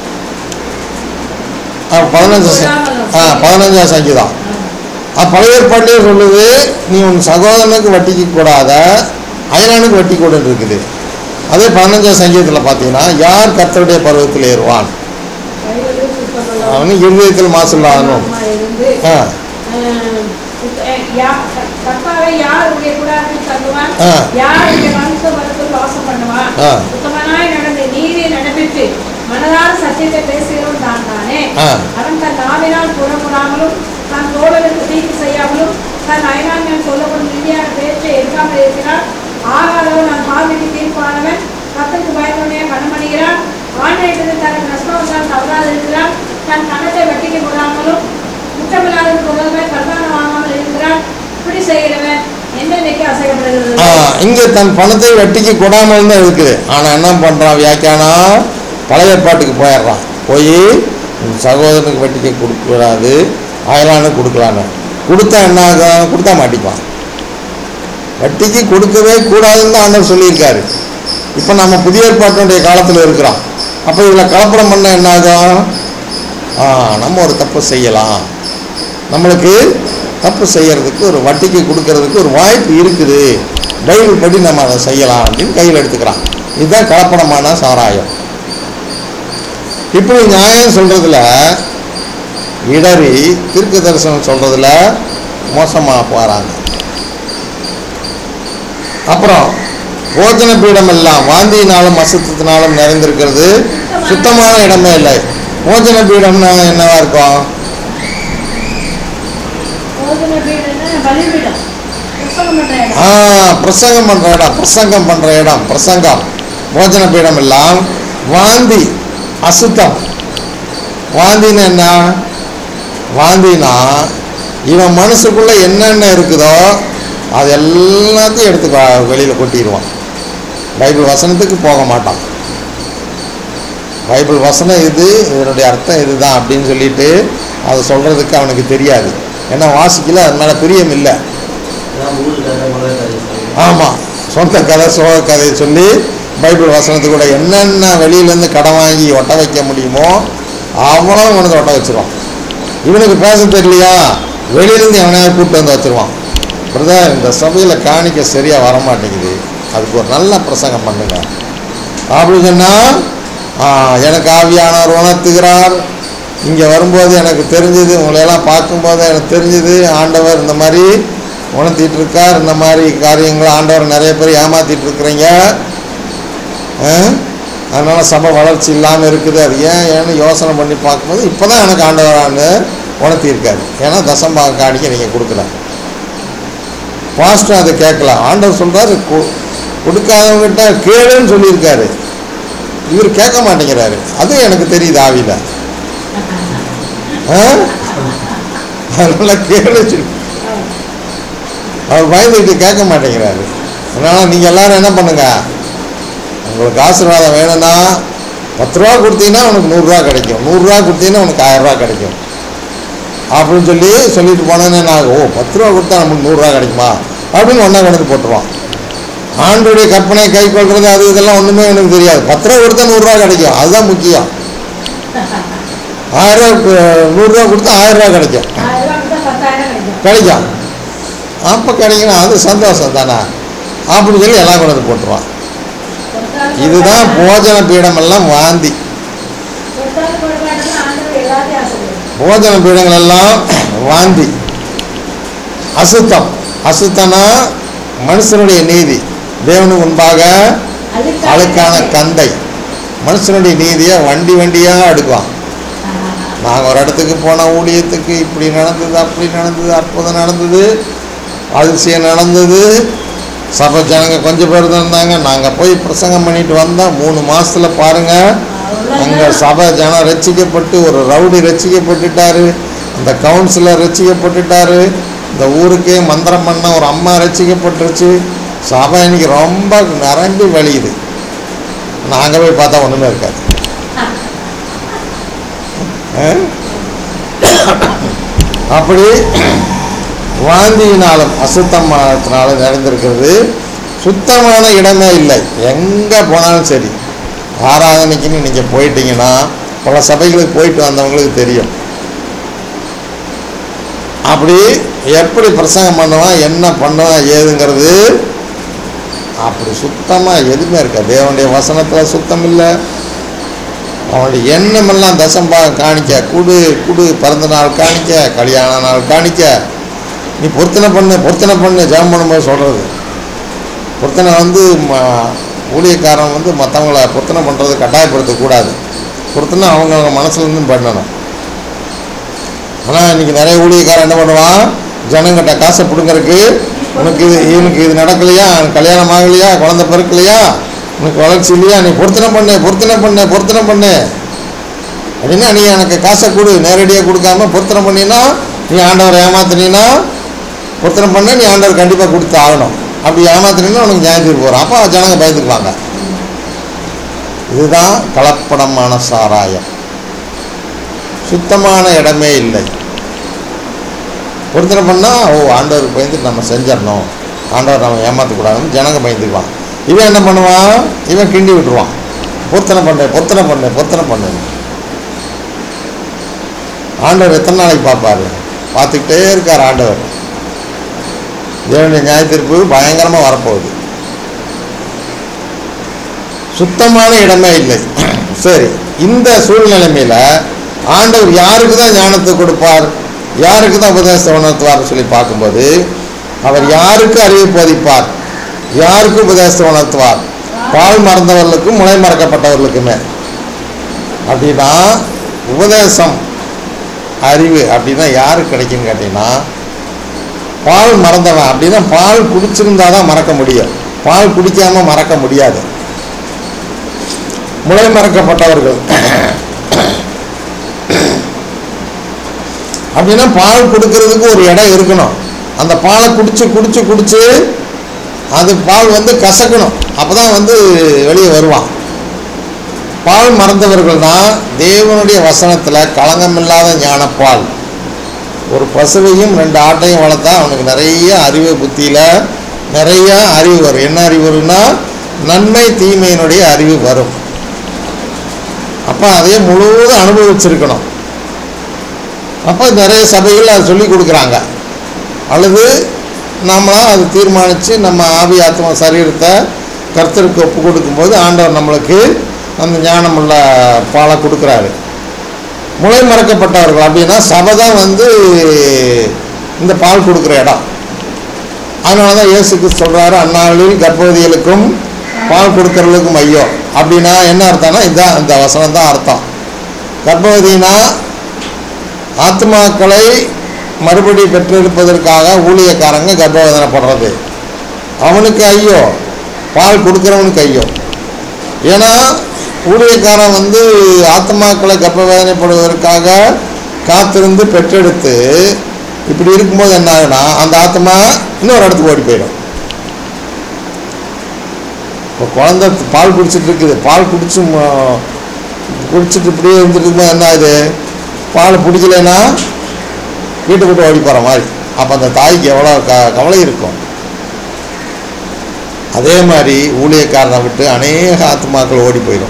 [SPEAKER 1] ஆ, பதினஞ்சு ச- ஆ பதினஞ்சாம் சங்கீதம் அது பழைய ஏற்பாட்டிலே சொல்லுது நீ உன் சகோதரனுக்கு வட்டிக்கு கூடாத அயலானுக்கு வட்டி கொடுன்னு இருக்குது அதே பதினஞ்சாம் சங்கீதத்தில் பார்த்தீங்கன்னா யார் கர்த்தருடைய பருவத்தில் ஏறுவான்
[SPEAKER 2] கைகளில் சுத்தமுள்ள
[SPEAKER 1] அவனு இருதயத்தில் மாசில்லாதனும்
[SPEAKER 2] அம்மா இருந்து
[SPEAKER 1] ஆ
[SPEAKER 2] அஹ், சுத்த- அஹ், யா- க- கர்த்தாவே யார் உடைய கூடாரத்தில் தங்குவான்
[SPEAKER 1] ஆ.
[SPEAKER 2] யார் உடைய மனுஷ வரத்தில் வாசம் பண்ணுவான்
[SPEAKER 1] ஆ.
[SPEAKER 2] சுத்தமனாய் நடந்து நீதி நடப்பித்து மனதார சத்தியத்தை பேசுகிறவன் தான் தானே
[SPEAKER 1] ஆ.
[SPEAKER 2] அவன் தன் நாவினால் புறமுறாமலும் தன் தோழனுக்கு தீங்கு செய்யாமலும் தன் அயனான் சொல்லப்படும் இந்தியான பேச்சை எடுக்காமல் இருக்கிறான் ஆகாதவன் நான் பார்வைக்கு தீர்ப்பானவன் கத்துக்கு பயந்தவனே கணமணிகிறான் ஆண்டையிட்டது தனக்கு நஷ்டம் வந்தால் தவறாது இருக்கிறான் தன் கணத்தை வட்டிக்கு போடாமலும் குற்றமில்லாத பொருள்கள் கல்வானம் வாங்காமல் இருக்கிறான் இப்படி செய்கிறவன் என்னென்னைக்கு அசைக்கப்படுகிறது
[SPEAKER 1] ஆ இங்கே தன் பணத்தை வட்டிக்கு கொடாமல் தான் இருக்குது ஆனால் என்ன பண்ணுறான் வியாக்கியானம் பழைய ஏற்பாட்டுக்கு போயிடுறான் போய் உன் சகோதரனுக்கு வட்டிக்கு கொடுக்கக்கூடாது அயலானுக்கு கொடுக்கலான்னு கொடுத்தா என்ன ஆகும் கொடுத்தா மாட்டிப்பான் வட்டிக்கு கொடுக்கவே கூடாதுன்னு தான் ஆண்டவர் சொல்லியிருக்காரு இப்போ நம்ம புதிய ஏற்பாட்டினுடைய காலத்தில் இருக்கிறோம் அப்போ இதில் கலப்படம் பண்ண என்ன ஆகும் ஆ நம்ம ஒரு தப்பு செய்யலாம் நம்மளுக்கு தப்பு செய்யறதுக்கு ஒரு வட்டிக்கு கொடுக்கறதுக்கு ஒரு வாய்ப்பு இருக்குது பைபிள் படி நம்ம அதை செய்யலாம் அப்படின்னு கையில் எடுத்துக்கிறான் இதுதான் கலப்படமான சாராயம் இப்படி நியாயம் சொல்றதுல இடறி தீர்க்க தரிசனம் சொல்றதுல மோசமாக போகிறாங்க அப்புறம் போஜன பீடம் எல்லாம் வாந்தியினாலும் அசுத்தத்தினாலும் நிறைந்திருக்கிறது சுத்தமான இடமே இல்லை போஜன பீடம்னா என்னவா இருக்கும்
[SPEAKER 2] போதன வீடுன்னா பலிபீடம் பிரசங்கம் பண்ற இடம்
[SPEAKER 1] ஆ பிரசங்கம் பண்ற இடம் பிரசங்கம் பண்ற இடம் பிரசங்கம் போஜன பீடம் எல்லாம் வாந்தி அசுத்தம் வாந்தின்னு என்ன வாந்தினா இவன் மனசுக்குள்ள என்னென்ன இருக்குதோ அது எல்லாத்தையும் எடுத்து வ- வெளியில கொட்டிடுவான் பைபிள் வசனத்துக்கு போக மாட்டான் பைபிள் வசனம் இது இதனுடைய அர்த்தம் இதுதான் அப்படின்னு சொல்லிட்டு அதை சொல்றதுக்கு அவனுக்கு தெரியாது ஏன்னா வாசிக்கல அது மேலே பிரியம் இல்லை
[SPEAKER 3] அதான் ஊரு கதை உலக கதை சொல்லி
[SPEAKER 1] ஆமாம் சொந்த கதை சோக கதையை சொல்லி பைபிள் வசனத்து கூட என்னென்ன வெளியிலேருந்து கடன் வாங்கி ஒட்ட வைக்க முடியுமோ அவ்வளோ இவனுக்கு ஒட்ட வச்சிருவான் இவனுக்கு பேச தெரியலையா வெளியிலேருந்து எவனையாவது கூப்பிட்டு வந்து வச்சிருவான் பிரதர் இந்த சபையில் காணிக்க சரியாக வர மாட்டேங்குது அதுக்கு ஒரு நல்ல பிரசங்கம் பண்ணுங்க அப்படி சொன்னால் எனக்கு ஆவியானவர் உணர்த்துகிறார் இங்கே வரும்போது எனக்கு தெரிஞ்சது உங்களையெல்லாம் பார்க்கும்போது எனக்கு தெரிஞ்சது ஆண்டவர் இந்த மாதிரி உணர்த்திட்டு இருக்கார் இந்த மாதிரி காரியங்களை ஆண்டவர் நிறைய பேர் ஏமாத்திட்டு இருக்கிறீங்க அதனால சபை வளர்ச்சி இல்லாமல் இருக்குது அது ஏன் ஏன்னு யோசனை பண்ணி பார்க்கும்போது இப்போ தான் எனக்கு ஆண்டவரான்னு உணர்த்தியிருக்காரு ஏன்னா தசம்பாக காணிக்க நீங்கள் கொடுக்கல பாஸ்டர் அதை கேட்கல ஆண்டவர் சொல்கிறாரு கொடுக்காதவங்ககிட்ட கேளுன்னு சொல்லியிருக்காரு இவர் கேட்க மாட்டேங்கிறாரு அது எனக்கு தெரியுது ஆவியில் ஆ? அதனால கேளு சொல்லி அவர் பயந்துக்கிட்டு கேட்க மாட்டேங்கிறாரு அதனால் நீங்கள் எல்லாரும் என்ன பண்ணுங்க உங்களுக்கு ஆசீர்வாதம் வேணும்னா பத்து ரூபா கொடுத்தீங்கன்னா உனக்கு நூறுரூவா கிடைக்கும் நூறுரூவா கொடுத்தீங்கன்னா உனக்கு ஆயிரரூவா கிடைக்கும் அப்படின்னு சொல்லி சொல்லிட்டு போனேன்னு நான் ஓ பத்து ரூபா கொடுத்தா நமக்கு நூறுரூவா கிடைக்குமா அப்படின்னு ஒன்றா கொண்டு போட்டுருவான் ஆண்டுடைய கற்பனை கை கொள்றது அது இதெல்லாம் ஒன்றுமே எனக்கு தெரியாது பத்து ரூபா கொடுத்தா நூறுரூவா கிடைக்கும் அதுதான் முக்கியம் ஆயிரம் ரூபா நூறுரூவா கொடுத்தா ஆயிரம் ரூபா கிடைக்கும்
[SPEAKER 2] ஆயிரம் ரூபா கொடுத்தா பத்தாயிரம் கிடைக்கும்
[SPEAKER 1] கிடைக்கும் அப்போ கிடைக்கணும் அது சந்தோஷம் தானே அப்படின்னு சொல்லி எல்லாம் கொண்டு வந்து போட்டுருவான்
[SPEAKER 2] கொடுத்தாலும்
[SPEAKER 1] இதுதான் போஜன பீடம் எல்லாம் வாந்தி
[SPEAKER 2] கொடுத்தாலும் கொடுக்காட்டிலும் ஆண்டவர் எல்லாத்தையும் ஆசைப்படுவார்
[SPEAKER 1] போஜன பீடங்கள் எல்லாம் வாந்தி அசுத்தம் அசுத்தம்னா மனுஷனுடைய நீதி தேவனுக்கு முன்பாக அழுக்கான கந்தை மனுஷனுடைய நீதியை வண்டி வண்டியாக அடுக்குவான் நாங்கள் ஒரு இடத்துக்கு போன ஊழியத்துக்கு இப்படி நடந்தது அப்படி நடந்தது அற்புதம் நடந்தது அதிசயம் நடந்தது சபை ஜனங்க கொஞ்சம் பேர் தான் இருந்தாங்க நாங்கள் போய் பிரசங்கம் பண்ணிட்டு வந்தோம் மூணு மாசத்துல பாருங்க அங்கே சபை ஜனம் ரட்சிக்கப்பட்டு ஒரு ரவுடி ரட்சிக்கப்பட்டுட்டாரு இந்த கவுன்சிலர் ரட்சிக்கப்பட்டுட்டாரு இந்த ஊருக்கே மந்திரம் பண்ண ஒரு அம்மா ரட்சிக்கப்பட்டுருச்சு சபை இன்னைக்கு ரொம்ப நிரம்பி வழியுது நாங்கள் போய் பார்த்தா ஒன்றுமே இருக்காது ஆ? அப்படி வாந்தியினாலும் அசுத்தமானத்தினாலும் நிறைந்திருக்கிறது சுத்தமான இடமே இல்லை எங்கே போனாலும் சரி ஆராதனைக்குன்னு நீங்கள் போயிட்டீங்கன்னா பல சபைகளுக்கு போயிட்டு வந்தவங்களுக்கு தெரியும் அப்படி எப்படி பிரசங்கம் பண்ணுவான் என்ன பண்ணுவான் ஏதுங்கிறது அப்படி சுத்தமாக எதுவுமே இருக்காது தேவனுடைய வசனத்தில் சுத்தம் இல்லை அவனுடைய எண்ணமெல்லாம் தசம்பா காணிக்க குடு குடு பிறந்த நாள் காணிக்க கல்யாண நாள் காணிக்க நீ பொருத்தனை பண்ணு பொருத்தனை பண்ணு ஜெபம் பண்ணும்போது சொல்கிறது பொருத்தனை வந்து ம ஊழியக்காரன் வந்து மற்றவங்கள பொருத்தனை பண்ணுறது கட்டாயப்படுத்தக்கூடாது பொருத்தனை அவங்கவுங்க மனசுலேருந்து பண்ணணும் ஆனால் இன்றைக்கி நிறைய ஊழியக்காரன் என்ன பண்ணுவான் ஜனங்கிட்ட காசை பிடுங்கறதுக்கு உனக்கு இது இவனுக்கு இது நடக்கலையா அவனுக்கு கல்யாணம் ஆகலையா குழந்தை பிறக்கலையா உனக்கு வளர்ச்சி இல்லையா நீ பொருத்தனை பண்ணு பொருத்தனை பண்ணு பொருத்தனை பண்ணு அப்படின்னா நீ எனக்கு காசை கொடு நேரடியாக கொடுக்காம பொருத்தனை பண்ணினா நீ ஆண்டவரை ஏமாத்துனீன்னா பொருத்தனை பண்ண நீ ஆண்டவர் கண்டிப்பாக கொடுத்து ஆகணும் அப்படி ஏமாத்துனீங்கன்னா உனக்கு நியாயத்துக்கு போகிறோம் அப்போ ஜனங்க பயந்துக்குவாங்க இதுதான் கலப்படமான சாராயம் சுத்தமான இடமே இல்லை பொருத்தனை பண்ணால் ஓ ஆண்டவருக்கு பயந்துட்டு நம்ம செஞ்சிடணும் ஆண்டவர் நம்ம ஏமாற்றக்கூடாதுன்னு ஜனங்க பயந்துக்குவான் இவன் என்ன பண்ணுவான் இவன் கிண்டி விட்டுருவான் பொருத்தனை பண்ணு பொருத்தனை பண்ணு பொருத்தனை பண்ணு ஆண்டவர் எத்தனை நாளைக்கு பார்ப்பாரு பார்த்துக்கிட்டே இருக்கார் ஆண்டவர் தேவனுடைய நியாயத்தீர்ப்பு பயங்கரமாக வரப்போகுது சுத்தமான இடமே இல்லை சரி இந்த சூழ்நிலைமையில ஆண்டவர் யாருக்கு தான் ஞானத்தை கொடுப்பார் யாருக்கு தான் உபதேசத்தை உணர்த்துவார் சொல்லி பார்க்கும்போது அவர் யாருக்கு அறிவை போதிப்பார் யாருக்கு உபதேசத்தை உணர்த்துவார் பால் மறந்தவர்களுக்கும் முளை மறக்கப்பட்டவர்களுக்குமே அப்படின்னா உபதேசம் அறிவு அப்படின்னா யாருக்கு கிடைக்குன்னு கேட்டீங்கன்னா பால் மறந்தவன் அப்படின்னா பால் குடிச்சிருந்தா தான் மறக்க முடியும் பால் குடிக்காம மறக்க முடியாது முளை மறக்கப்பட்டவர்கள் அப்படின்னா பால் கொடுக்கறதுக்கு ஒரு இடம் இருக்கணும் அந்த பாலை குடிச்சு குடிச்சு குடிச்சு அது பால் வந்து கசக்கணும் அப்பதான் வந்து வெளியே வருவான் பால் மறந்தவர்கள்னா தேவனுடைய வசனத்தில் களங்கமில்லாத ஞானப்பால் ஒரு பசுவையும் ரெண்டு ஆட்டையும் வளர்த்தா அவனுக்கு நிறைய அறிவு புத்தியில் நிறைய அறிவு வரும் என்ன அறிவு வரும்னா நன்மை தீமையினுடைய அறிவு வரும் அப்போ அதையே முழுவதும் அனுபவிச்சிருக்கணும் அப்போ நிறைய சபைகள் அதை சொல்லி கொடுக்குறாங்க அல்லது நம்மளா அது தீர்மானித்து நம்ம ஆவி ஆத்மா சரீரத்தை கர்த்தருக்கு ஒப்பு கொடுக்கும்போது ஆண்டவர் நம்மளுக்கு அந்த ஞானமுள்ள பாலை கொடுக்குறாரு முளை மறக்கப்பட்டவர்கள் அப்படின்னா சபை தான் வந்து இந்த பால் கொடுக்குற இடம் அதனால தான் இயேசுக்கு சொல்கிறாரு அந்நாளில் கர்ப்பவதிகளுக்கும் பால் கொடுக்கறவர்களுக்கும் ஐயோ அப்படின்னா என்ன அர்த்தம்னா இதுதான் இந்த வசனம் தான் அர்த்தம் கர்ப்பவதினா ஆத்மாக்களை மறுபடி பெற்றெடுப்பதற்காக ஊழியக்காரங்க கர்ப்பவேதனைப்படுறது அவனுக்கு ஐயோ பால் கொடுக்குறவனுக்கு ஐயோ ஏன்னா ஊழியக்காரன் வந்து ஆத்மாக்களை கர்ப்பவேதனைப்படுவதற்காக காத்திருந்து பெற்றெடுத்து இப்படி இருக்கும்போது என்ன ஆகுனா அந்த ஆத்மா இன்னொரு இடத்துக்கு ஓடி போயிடும் இப்போ குழந்தை பால் குடிச்சிட்டு இருக்குது பால் குடிச்சு ம- குடிச்சிட்டு இப்படியே இருந்துட்டு இருக்கும்போது என்ன ஆகுது பால் பிடிக்கலைன்னா வீட்டை விட்டு ஓடி போகிற மாதிரி அப்போ அந்த தாய்க்கு எவ்வளோ க கவலை இருக்கும் அதே மாதிரி ஊழியக்காரனை விட்டு அநேக ஆத்மாக்கள் ஓடி போயிடும்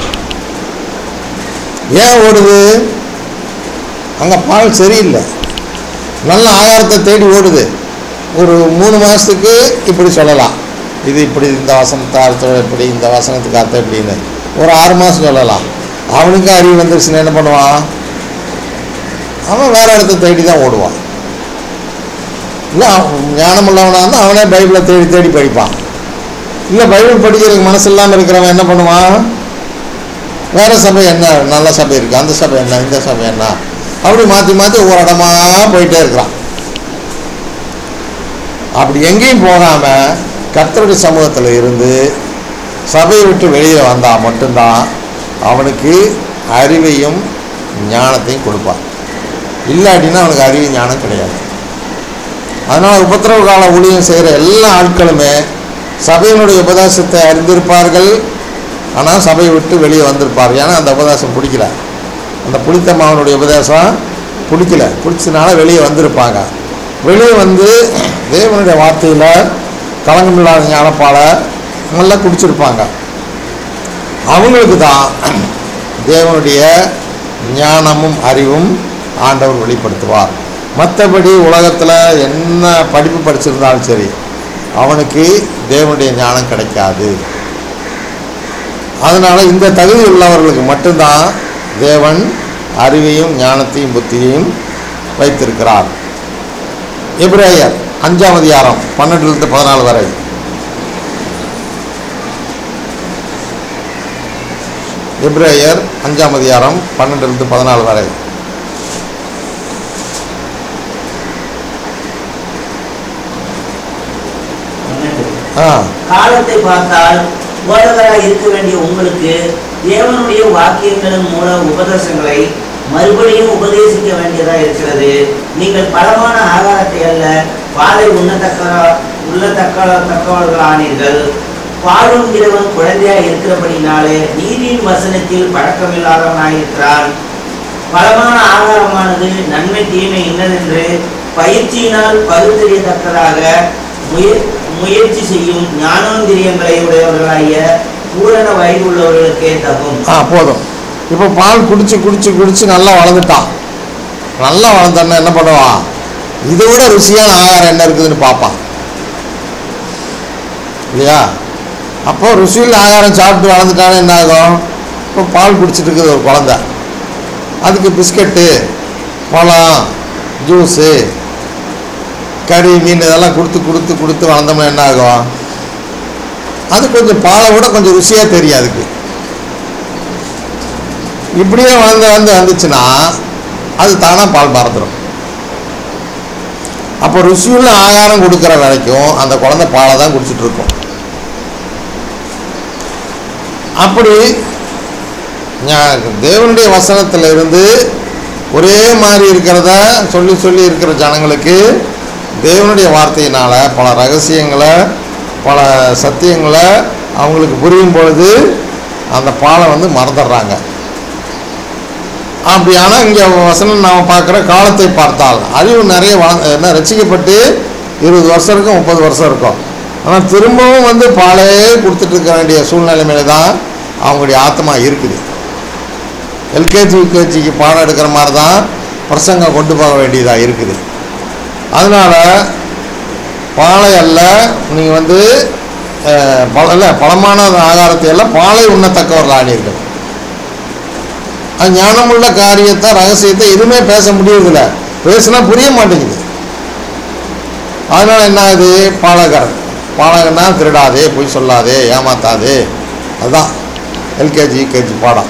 [SPEAKER 1] ஏன் ஓடுது அங்கே பால் சரியில்லை நல்ல ஆகாரத்தை தேடி ஓடுது ஒரு மூணு மாதத்துக்கு இப்படி சொல்லலாம் இது இப்படி இந்த வசனத்தை அர்த்தம் இப்படி இந்த வசனத்துக்கு அர்த்தம் இப்படின்னு ஒரு ஆறு மாதம் சொல்லலாம் அவனுக்கு அறிவு வந்துருச்சுன்னா என்ன பண்ணுவான் அவன் வேற இடத்த தேடி தான் ஓடுவான் இல்லை ஞானம் உள்ளவனாக இருந்தால் அவனே பைபிளை தேடி தேடி படிப்பான் இல்லை பைபிள் படிக்கிறதுக்கு மனசு இல்லாமல் இருக்கிறவன் என்ன பண்ணுவான் வேறு சபை என்ன நல்ல சபை இருக்குது அந்த சபை என்ன இந்த சபை என்ன அப்படி மாற்றி மாற்றி ஒவ்வொரு இடமா போயிட்டே இருக்கிறான் அப்படி எங்கேயும் போகாமல் கர்த்தருடைய சமூகத்தில் இருந்து சபையை விட்டு வெளியே வந்தால் மட்டும்தான் அவனுக்கு அறிவையும் ஞானத்தையும் கொடுப்பார் இல்லாட்டினா அவனுக்கு அறிவு ஞானம் கிடையாது அதனால் உபத்திரவ கால ஊழியம் செய்கிற எல்லா ஆட்களுமே சபையினுடைய உபதேசத்தை அறிந்திருப்பார்கள் ஆனால் சபையை விட்டு வெளியே வந்திருப்பார் ஏன்னா அந்த உபதேசம் பிடிக்கல அந்த புளித்த மாவனுடைய உபதேசம் பிடிக்கல பிடிச்சதுனால வெளியே வந்திருப்பாங்க வெளியே வந்து தேவனுடைய வார்த்தையில் கலங்கமில்லாத ஞானப்பாலை நல்லா குடிச்சிருப்பாங்க அவங்களுக்கு தான் தேவனுடைய ஞானமும் அறிவும் ஆண்டவர் வெளிப்படுத்துவார் மற்றபடி உலகத்தில் என்ன படிப்பு படிச்சிருந்தாலும் சரி அவனுக்கு தேவனுடைய ஞானம் கிடைக்காது அதனால் இந்த தகுதி உள்ளவர்களுக்கு மட்டும்தான் தேவன் அறிவையும் ஞானத்தையும் புத்தியையும் வைத்திருக்கிறார் எப்ரேயர் அஞ்சாம் அதிகாரம் பன்னெண்டுலேருந்து பதினாலு வரை எப்ரேயர் அஞ்சாம் அதிகாரம் பன்னெண்டுலேருந்து பதினாலு வரை
[SPEAKER 3] பன்னெண்டு.
[SPEAKER 1] ஆ
[SPEAKER 3] காலத்தை பார்த்தால் போதகராய் இருக்க வேண்டிய உங்களுக்கு தேவனுடைய வாக்கியங்களின் மூல உபதேசங்களை மறுபடியும் உபதேசிக்க வேண்டியதா இருக்கிறது நீங்கள் பலமான ஆகாரத்தை அல்ல பாலை உண்ணத்தக்க உள்ளத்தக்க தக்கவர்களானீர்கள் பாலுங்கிறவன் குழந்தையா இருக்கிறபடினாலே நீதியின் வசனத்தில் பழக்கமில்லாதவனாயிருக்கிறான் பலமான ஆகாரமானது நன்மை தீமை இன்னதென்று பயிற்சியினால் பகுத்தறியத்தக்கதாக முய முயற்சி செய்யும் ஞானோந்திரியங்களை உடையவர்களாகிய பூரண வயது உள்ளவர்களுக்கே தகும்
[SPEAKER 1] ஆ போதும் இப்போ பால் குடிச்சு குடிச்சு குடிச்சு நல்லா வளர்ந்துட்டான் நல்லா வளர்ந்தான்னா என்ன பண்ணுவான் இதை விட ருசியான ஆகாரம் என்ன இருக்குதுன்னு பார்ப்பான் இல்லையா அப்போ ருசியில் ஆகாரம் சாப்பிட்டு வளர்ந்துட்டானே என்ன ஆகும் இப்போ பால் குடிச்சிட்டு இருக்குது ஒரு குழந்த அதுக்கு பிஸ்கட்டு பழம் ஜூஸு கறி மீன் இதெல்லாம் கொடுத்து கொடுத்து கொடுத்து வளர்ந்தோம்னா என்ன ஆகும் அது கொஞ்சம் பாலை விட கொஞ்சம் ருசியாக தெரியும் அதுக்கு இப்படியே வளர்ந்து வந்து வந்துச்சுன்னா அது தானாக பால் மறந்துடும் அப்போ ருசியுள்ள ஆகாரம் கொடுக்குற வரைக்கும் அந்த குழந்தை பாலை தான் குடிச்சிட்டு இருக்கும் அப்படி ஞா- தேவனுடைய வசனத்தில் இருந்து ஒரே மாதிரி இருக்கிறத சொல்லி சொல்லி இருக்கிற ஜனங்களுக்கு தேவனுடைய வார்த்தையினால் பல ரகசியங்களை பல சத்தியங்களை அவங்களுக்கு புரியும் பொழுது அந்த பாலை வந்து மறந்துடுறாங்க அப்படியானால் இங்கே வசனம் நாம் பார்க்குற காலத்தை பார்த்தால் அறிவு நிறைய வள என்ன ரசிக்கப்பட்டு இருபது வருஷம் இருக்கும் முப்பது வருஷம் இருக்கும் ஆனால் திரும்பவும் வந்து பாலே கொடுத்துட்டு இருக்க வேண்டிய சூழ்நிலைமையில தான் அவங்களுடைய ஆத்மா இருக்குது எல்கேஜி யூகேஜிக்கு பாடம் எடுக்கிற மாதிரி தான் பிரசங்கம் கொண்டு போக வேண்டியதாக இருக்குது அதனால் பாலை அல்ல நீங்கள் வந்து அஹ், பல இல்லை பலமான ஆகாரத்தை எல்லாம் பாலை உண்ணத்தக்கவர்கள் ஆனீர்கள் அது ஞானமுள்ள காரியத்தை ரகசியத்தை எதுவுமே பேச முடியறதில்ல பேசினா புரிய மாட்டேங்குது அதனால என்ன ஆகுது பாலகர் பாலகர்னா திருடாதே பொய் சொல்லாதே ஏமாத்தாதே அதுதான் எல்கேஜி யூகேஜி பாடம்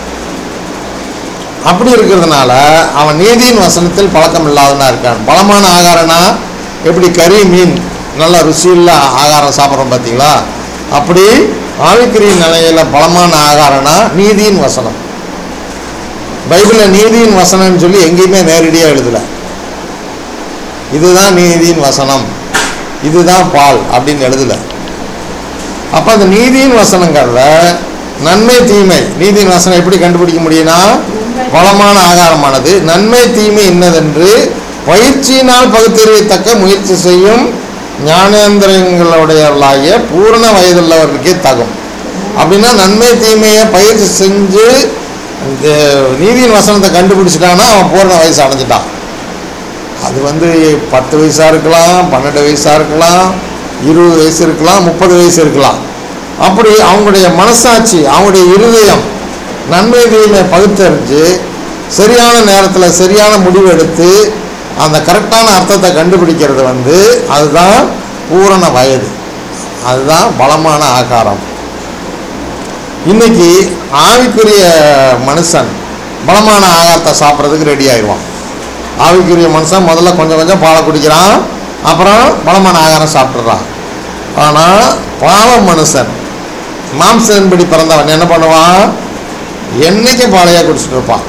[SPEAKER 1] அப்படி இருக்கிறதுனால அவன் நீதியின் வசனத்தில் பழக்கம் இல்லாதவனா இருக்கான் பலமான ஆகாரம்னா எப்படி கறி மீன் நல்ல ருசியுள்ள ஆகாரம் சாப்பிட்றோம் பார்த்தீங்களா அப்படி ஆவிக்குரிய நிலையில் பலமான ஆகாரம்னா நீதியின் வசனம் பைபிளில் நீதியின் வசனம்னு சொல்லி எங்கேயுமே நேரடியாக எழுதலை இதுதான் நீதியின் வசனம் இதுதான் பால் அப்படின்னு எழுதலை அப்போ அந்த நீதியின் வசனங்களில் நன்மை தீமை நீதியின் வசனம் எப்படி கண்டுபிடிக்க முடியும்னா வளமான ஆகாரமானது நன்மை தீமை இன்னதென்று பயிற்சியினால் பகுத்தறியத்தக்க முயற்சி செய்யும் ஞானேந்திரங்களுடையவர்களாகிய பூரண வயதுள்ளவர்களுக்கே தகும் அப்படின்னா நன்மை தீமையை பயிற்சி செஞ்சு இந்த நீதியின் வசனத்தை கண்டுபிடிச்சிட்டான்னா அவன் பூரண வயசு அடைஞ்சிட்டான் அது வந்து பத்து வயசாக இருக்கலாம் பன்னெண்டு வயசாக இருக்கலாம் இருபது வயசு இருக்கலாம் முப்பது வயசு இருக்கலாம் அப்படி அவங்களுடைய மனசாட்சி அவங்களுடைய இருதயம் நன்மை தீமை பகுத்தறிஞ்சு சரியான நேரத்தில் சரியான முடிவு எடுத்து அந்த கரெக்டான அர்த்தத்தை கண்டுபிடிக்கிறது வந்து அதுதான் பூரண வயது அதுதான் பலமான ஆகாரம் இன்னைக்கு ஆவிக்குரிய மனுஷன் பலமான ஆகாரத்தை சாப்பிட்றதுக்கு ரெடி ஆயிடுவான் ஆவிக்குரிய மனுஷன் முதல்ல கொஞ்சம் கொஞ்சம் பாலை குடிக்கிறான் அப்புறம் பலமான ஆகாரம் சாப்பிட்றான் ஆனால் பாவ மனுஷன் மாம்சன்படி பிறந்தவன் என்ன பண்ணுவான் என்னைக்கும் பாலையாக குடிச்சிட்டு இருப்பான்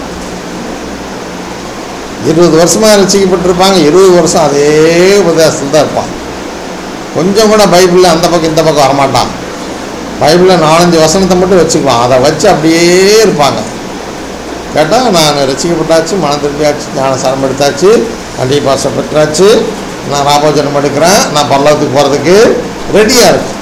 [SPEAKER 1] இருபது வருஷமாக ரசிக்கப்பட்டிருப்பாங்க இருபது வருஷம் அதே உபதேசத்தில் தான் இருப்பான் கொஞ்சம் கூட பைபிளில் அந்த பக்கம் இந்த பக்கம் வரமாட்டான் பைபிளில் நாலஞ்சு வசனத்தை மட்டும் வச்சுக்குவான் அதை வச்சு அப்படியே இருப்பாங்க கேட்டால் நான் ரசிக்கப்பட்டாச்சு மனம் திரும்பியாச்சு ஞான சரம் எடுத்தாச்சு அண்டி பாசம் பெற்றாச்சு நான் ராபோஜனம் எடுக்கிறேன் நான் பல்லவத்துக்கு போகிறதுக்கு ரெடியாக இருக்கேன்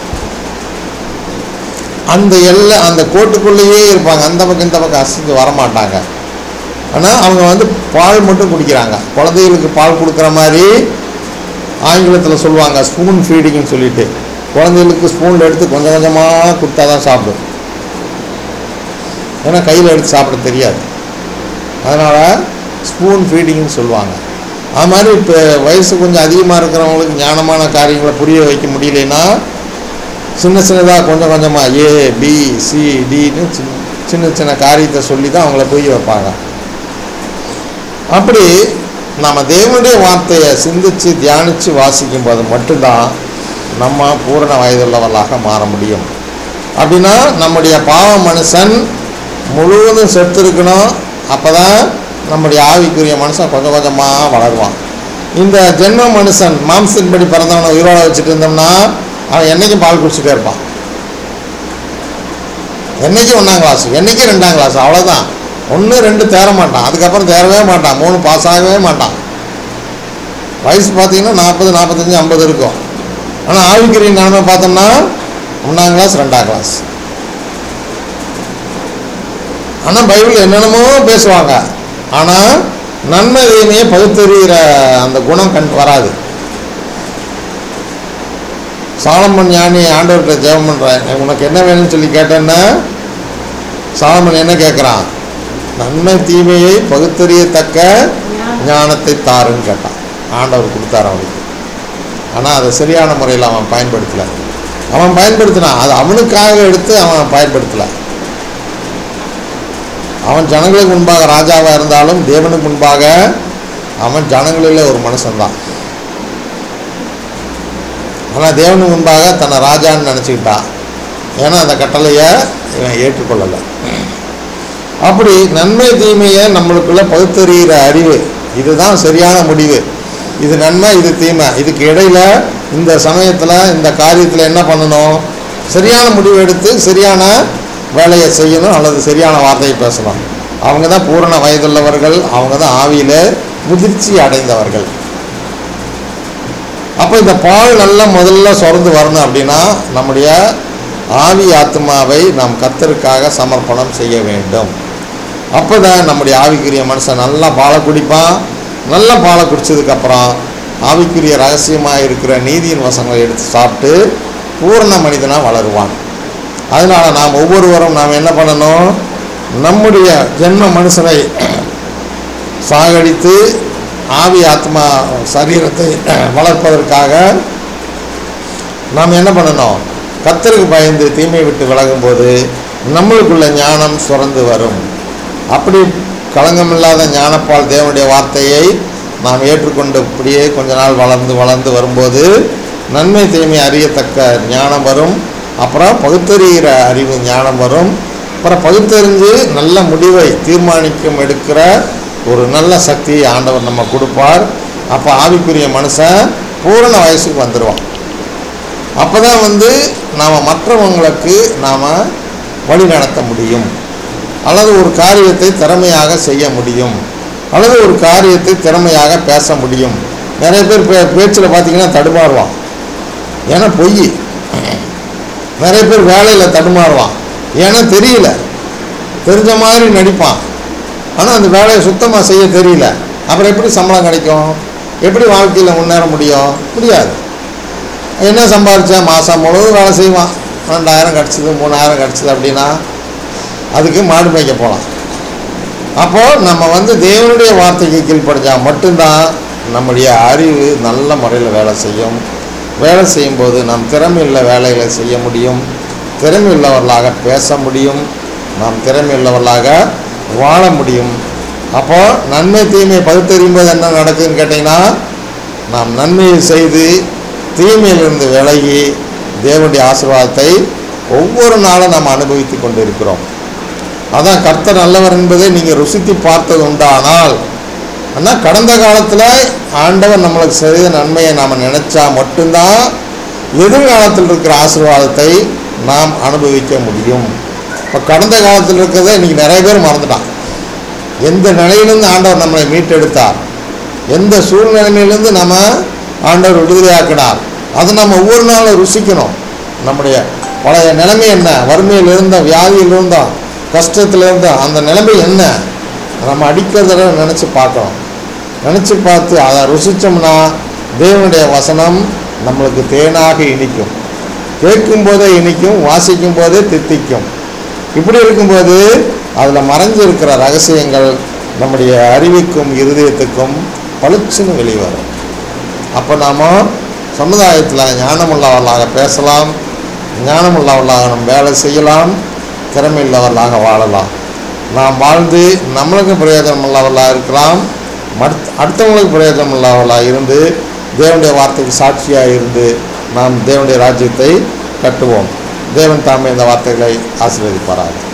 [SPEAKER 1] அந்த எல்லை அந்த கோட்டுக்குள்ளேயே இருப்பாங்க அந்த பக்கம் இந்த பக்கம் அசைஞ்சு வரமாட்டாங்க ஆனால் அவங்க வந்து பால் மட்டும் குடிக்கிறாங்க குழந்தைகளுக்கு பால் கொடுக்குற மாதிரி ஆங்கிலத்தில் சொல்லுவாங்க ஸ்பூன் ஃபீடிங்னு சொல்லிட்டு குழந்தைகளுக்கு ஸ்பூனில் எடுத்து கொஞ்சம் கொஞ்சமாக கொடுத்தா தான் சாப்பிடும் ஏன்னா கையில் எடுத்து சாப்பிட தெரியாது அதனால் ஸ்பூன் ஃபீடிங்னு சொல்லுவாங்க அது மாதிரி இப்போ வயசு கொஞ்சம் அதிகமாக இருக்கிறவங்களுக்கு ஞானமான காரியங்களை புரிய வைக்க முடியலன்னா சின்ன சின்னதாக கொஞ்சம் கொஞ்சமாக ஏ பி சி டின்னு சின்ன சின்ன சின்ன காரியத்தை சொல்லி தான் அவங்கள புரிய வைப்பாங்க அப்படி நம்ம தேவனுடைய வார்த்தையை சிந்திச்சு தியானித்து வாசிக்கும் போது மட்டும்தான் நம்ம பூரண வயதுள்ளவர்களாக மாற முடியும் அப்படின்னா நம்முடைய பாவ மனுஷன் முழுவதும் செத்துருக்கணும் அப்போ தான் நம்முடைய ஆவிக்குரிய மனுஷன் கொஞ்சம் கொஞ்சமாக வளருவான் இந்த ஜென்ம மனுஷன் மாம்சத்தின்படி பிறந்தவனை உயிரோட வச்சுட்டு இருந்தோம்னா அவன் என்னைக்கும் பால் குடிச்சிட்டே இருப்பான் என்னைக்கும் ஒன்றாம் கிளாஸ் என்னைக்கும் ரெண்டாம் கிளாஸ் அவ்வளோதான் ஒன்று ரெண்டு தேர மாட்டான் அதுக்கப்புறம் தேரவே மாட்டான் மூணு பாஸ் ஆகவே மாட்டான் வயசு பார்த்தீங்கன்னா நாற்பது நாற்பத்தஞ்சு ஐம்பது இருக்கும் ஆனால் ஆவிக்குரிய நிலைமை பார்த்தோம்னா ஒன்றாம் கிளாஸ் ரெண்டாம் கிளாஸ் ஆனால் பைபிள் என்னென்னமோ பேசுவாங்க ஆனால் நன்மை தீமையை பகுத்தறிகிற அந்த குணம் கண் வராது சாலமன் ஞானி ஆண்டவர்கிட்ட ஜெபம் பண்ணுறேன் உனக்கு என்ன வேணும்னு சொல்லி கேட்டேன்னா சாலமன் என்ன கேட்குறான் நன்மை தீமையை பகுத்தறியத்தக்க ஞானத்தை தாருன்னு கேட்டான் ஆண்டவர் கொடுத்தார் அவனுக்கு ஆனால் அதை சரியான முறையில் அவன் பயன்படுத்தலை அவன் பயன்படுத்தினான் அது அவனுக்காக எடுத்து அவன் பயன்படுத்தலை அவன் ஜனங்களுக்கு முன்பாக ராஜாவாக இருந்தாலும் தேவனுக்கு முன்பாக அவன் ஜனங்களில் ஒரு மனுஷன்தான் ஆனால் தேவனுக்கு முன்பாக தன்னை ராஜான்னு நினச்சிக்கிட்டான் ஏன்னா அந்த கட்டளையை இவன் ஏற்றுக்கொள்ளலை அப்படி நன்மை தீமையை நம்மளுக்குள்ள பகுத்தறிகிற அறிவு இதுதான் சரியான முடிவு இது நன்மை இது தீமை இதுக்கு இடையில இந்த சமயத்தில் இந்த காரியத்தில் என்ன பண்ணணும் சரியான முடிவு எடுத்து சரியான வேலையை செய்யணும் அல்லது சரியான வார்த்தையை பேசணும் அவங்க தான் பூரண வயதுள்ளவர்கள் அவங்க தான் ஆவியில் முதிர்ச்சி அடைந்தவர்கள் அப்போ இந்த பால் நல்லா முதல்ல சுரந்து வரணும் அப்படின்னா நம்முடைய ஆவி ஆத்மாவை நாம் கத்தருக்காக சமர்ப்பணம் செய்ய வேண்டும் அப்போ தான் நம்முடைய ஆவிக்குரிய மனுஷன் நல்லா பாலை குடிப்பான் நல்லா பாலை குடித்ததுக்கப்புறம் ஆவிக்குரிய ரகசியமாக இருக்கிற நீதியின் வசங்களை எடுத்து சாப்பிட்டு பூரண மனிதனாக வளருவான் அதனால் நாம் ஒவ்வொருவரும் நாம் என்ன பண்ணணும் நம்முடைய ஜென்ம மனுஷனை சாகடித்து ஆவி ஆத்மா சரீரத்தை வளர்ப்பதற்காக நாம் என்ன பண்ணணும் கத்தருக்கு பயந்து தீமை விட்டு விலகும்போது நம்மளுக்குள்ள ஞானம் சுரந்து வரும் அப்படி களங்கமில்லாத ஞானப்பால் தேவனுடைய வார்த்தையை நாம் ஏற்றுக்கொண்டு இப்படியே கொஞ்ச நாள் வளர்ந்து வளர்ந்து வரும்போது நன்மை தீமை அறியத்தக்க ஞானம் வரும் அப்புறம் பகுத்தறிகிற அறிவு ஞானம் வரும் அப்புறம் பகுத்தறிஞ்சு நல்ல முடிவை தீர்மானிக்கும் எடுக்கிற ஒரு நல்ல சக்தியை ஆண்டவர் நம்ம கொடுப்பார் அப்போ ஆவிக்குரிய மனுஷன் பூரண வயசுக்கு வந்துடுவான் அப்போ தான் வந்து நாம் மற்றவங்களுக்கு நாம் வழி நடத்த முடியும் அல்லது ஒரு காரியத்தை திறமையாக செய்ய முடியும் அல்லது ஒரு காரியத்தை திறமையாக பேச முடியும் நிறைய பேர் பே பேச்சில் பார்த்தீங்கன்னா தடுமாறுவான் ஏன்னா பொய் நிறைய பேர் வேலையில் தடுமாறுவான் ஏன்னா தெரியல தெரிஞ்ச மாதிரி நடிப்பான் ஆனால் அந்த வேலையை சுத்தமாக செய்ய தெரியல அப்புறம் எப்படி சம்பளம் கிடைக்கும் எப்படி வாழ்க்கையில் முன்னேற முடியும் முடியாது என்ன சம்பாதிச்சா மாதம் முழுவதும் வேலை செய்வான் ரெண்டாயிரம் கிடச்சிது மூணாயிரம் கிடச்சிது அப்படின்னா அதுக்கு மாடு மேய்க்க போகலாம் அப்போது நம்ம வந்து தேவனுடைய வார்த்தைக்கு கீழ்ப்படிஞ்சா மட்டும்தான் நம்முடைய அறிவு நல்ல முறையில் வேலை செய்யும் வேலை செய்யும்போது நம் திறமையுள்ள வேலைகளை செய்ய முடியும் திறமையுள்ளவர்களாக பேச முடியும் நாம் திறமையுள்ளவர்களாக வாழ முடியும் அப்போ நன்மை தீமை பகுத்தறியும் போது என்ன நடக்குதுன்னு கேட்டிங்கன்னா நாம் நன்மையை செய்து தீமையிலிருந்து விலகி தேவனுடைய ஆசீர்வாதத்தை ஒவ்வொரு நாளும் நாம் அனுபவித்து கொண்டு இருக்கிறோம் அதான் கர்த்தர் நல்லவர் என்பதை நீங்கள் ருசித்து பார்த்தது உண்டானால் ஆனால் கடந்த காலத்தில் ஆண்டவர் நம்மளுக்கு செய்த நன்மையை நாம் நினச்சா மட்டும்தான் எதிர்காலத்தில் இருக்கிற ஆசீர்வாதத்தை நாம் அனுபவிக்க முடியும் இப்போ கடந்த காலத்தில் இருக்கிறத இன்றைக்கி நிறைய பேர் மறந்துட்டான் எந்த நிலையிலிருந்து ஆண்டவர் நம்மளை மீட்டெடுத்தார் எந்த சூழ்நிலையிலிருந்து நம்ம ஆண்டவர் விடுதலையாக்கினார் அதை நம்ம ஒவ்வொரு நாளும் ருசிக்கணும் நம்முடைய பழைய நிலைமை என்ன வறுமையில் இருந்தோம் வியாதியில் இருந்தோம் கஷ்டத்தில் இருந்தோம் அந்த நிலைமை என்ன நம்ம அடிக்கிறத நினச்சி பார்க்கணும் நினச்சி பார்த்து அதை ருசித்தோம்னா தேவனுடைய வசனம் நம்மளுக்கு தேனாக இனிக்கும் கேட்கும் போதே இனிக்கும் வாசிக்கும் போதே தித்திக்கும் இப்படி இருக்கும்போது அதில் மறைஞ்சிருக்கிற ரகசியங்கள் நம்முடைய அறிவுக்கும் இருதயத்துக்கும் பளிச்சுன்னு வெளிவரும் அப்போ நாம் சமுதாயத்தில் ஞானமுள்ளவர்களாக பேசலாம் ஞானமுள்ளவர்களாக நம்ம வேலை செய்யலாம் திறமையுள்ளவர்களாக வாழலாம் நாம் வாழ்ந்து நம்மளுக்கு பிரயோஜனம் உள்ளவர்களாக இருக்கலாம் மடுத் அடுத்தவங்களுக்கு பிரயோஜனம் உள்ளவர்களாக இருந்து தேவனுடைய வார்த்தைக்கு சாட்சியாக இருந்து நாம் தேவனுடைய ராஜ்யத்தை கட்டுவோம் தேவன் தாமே இந்த வார்த்தைகளை ஆசீர்வதிப்பாராக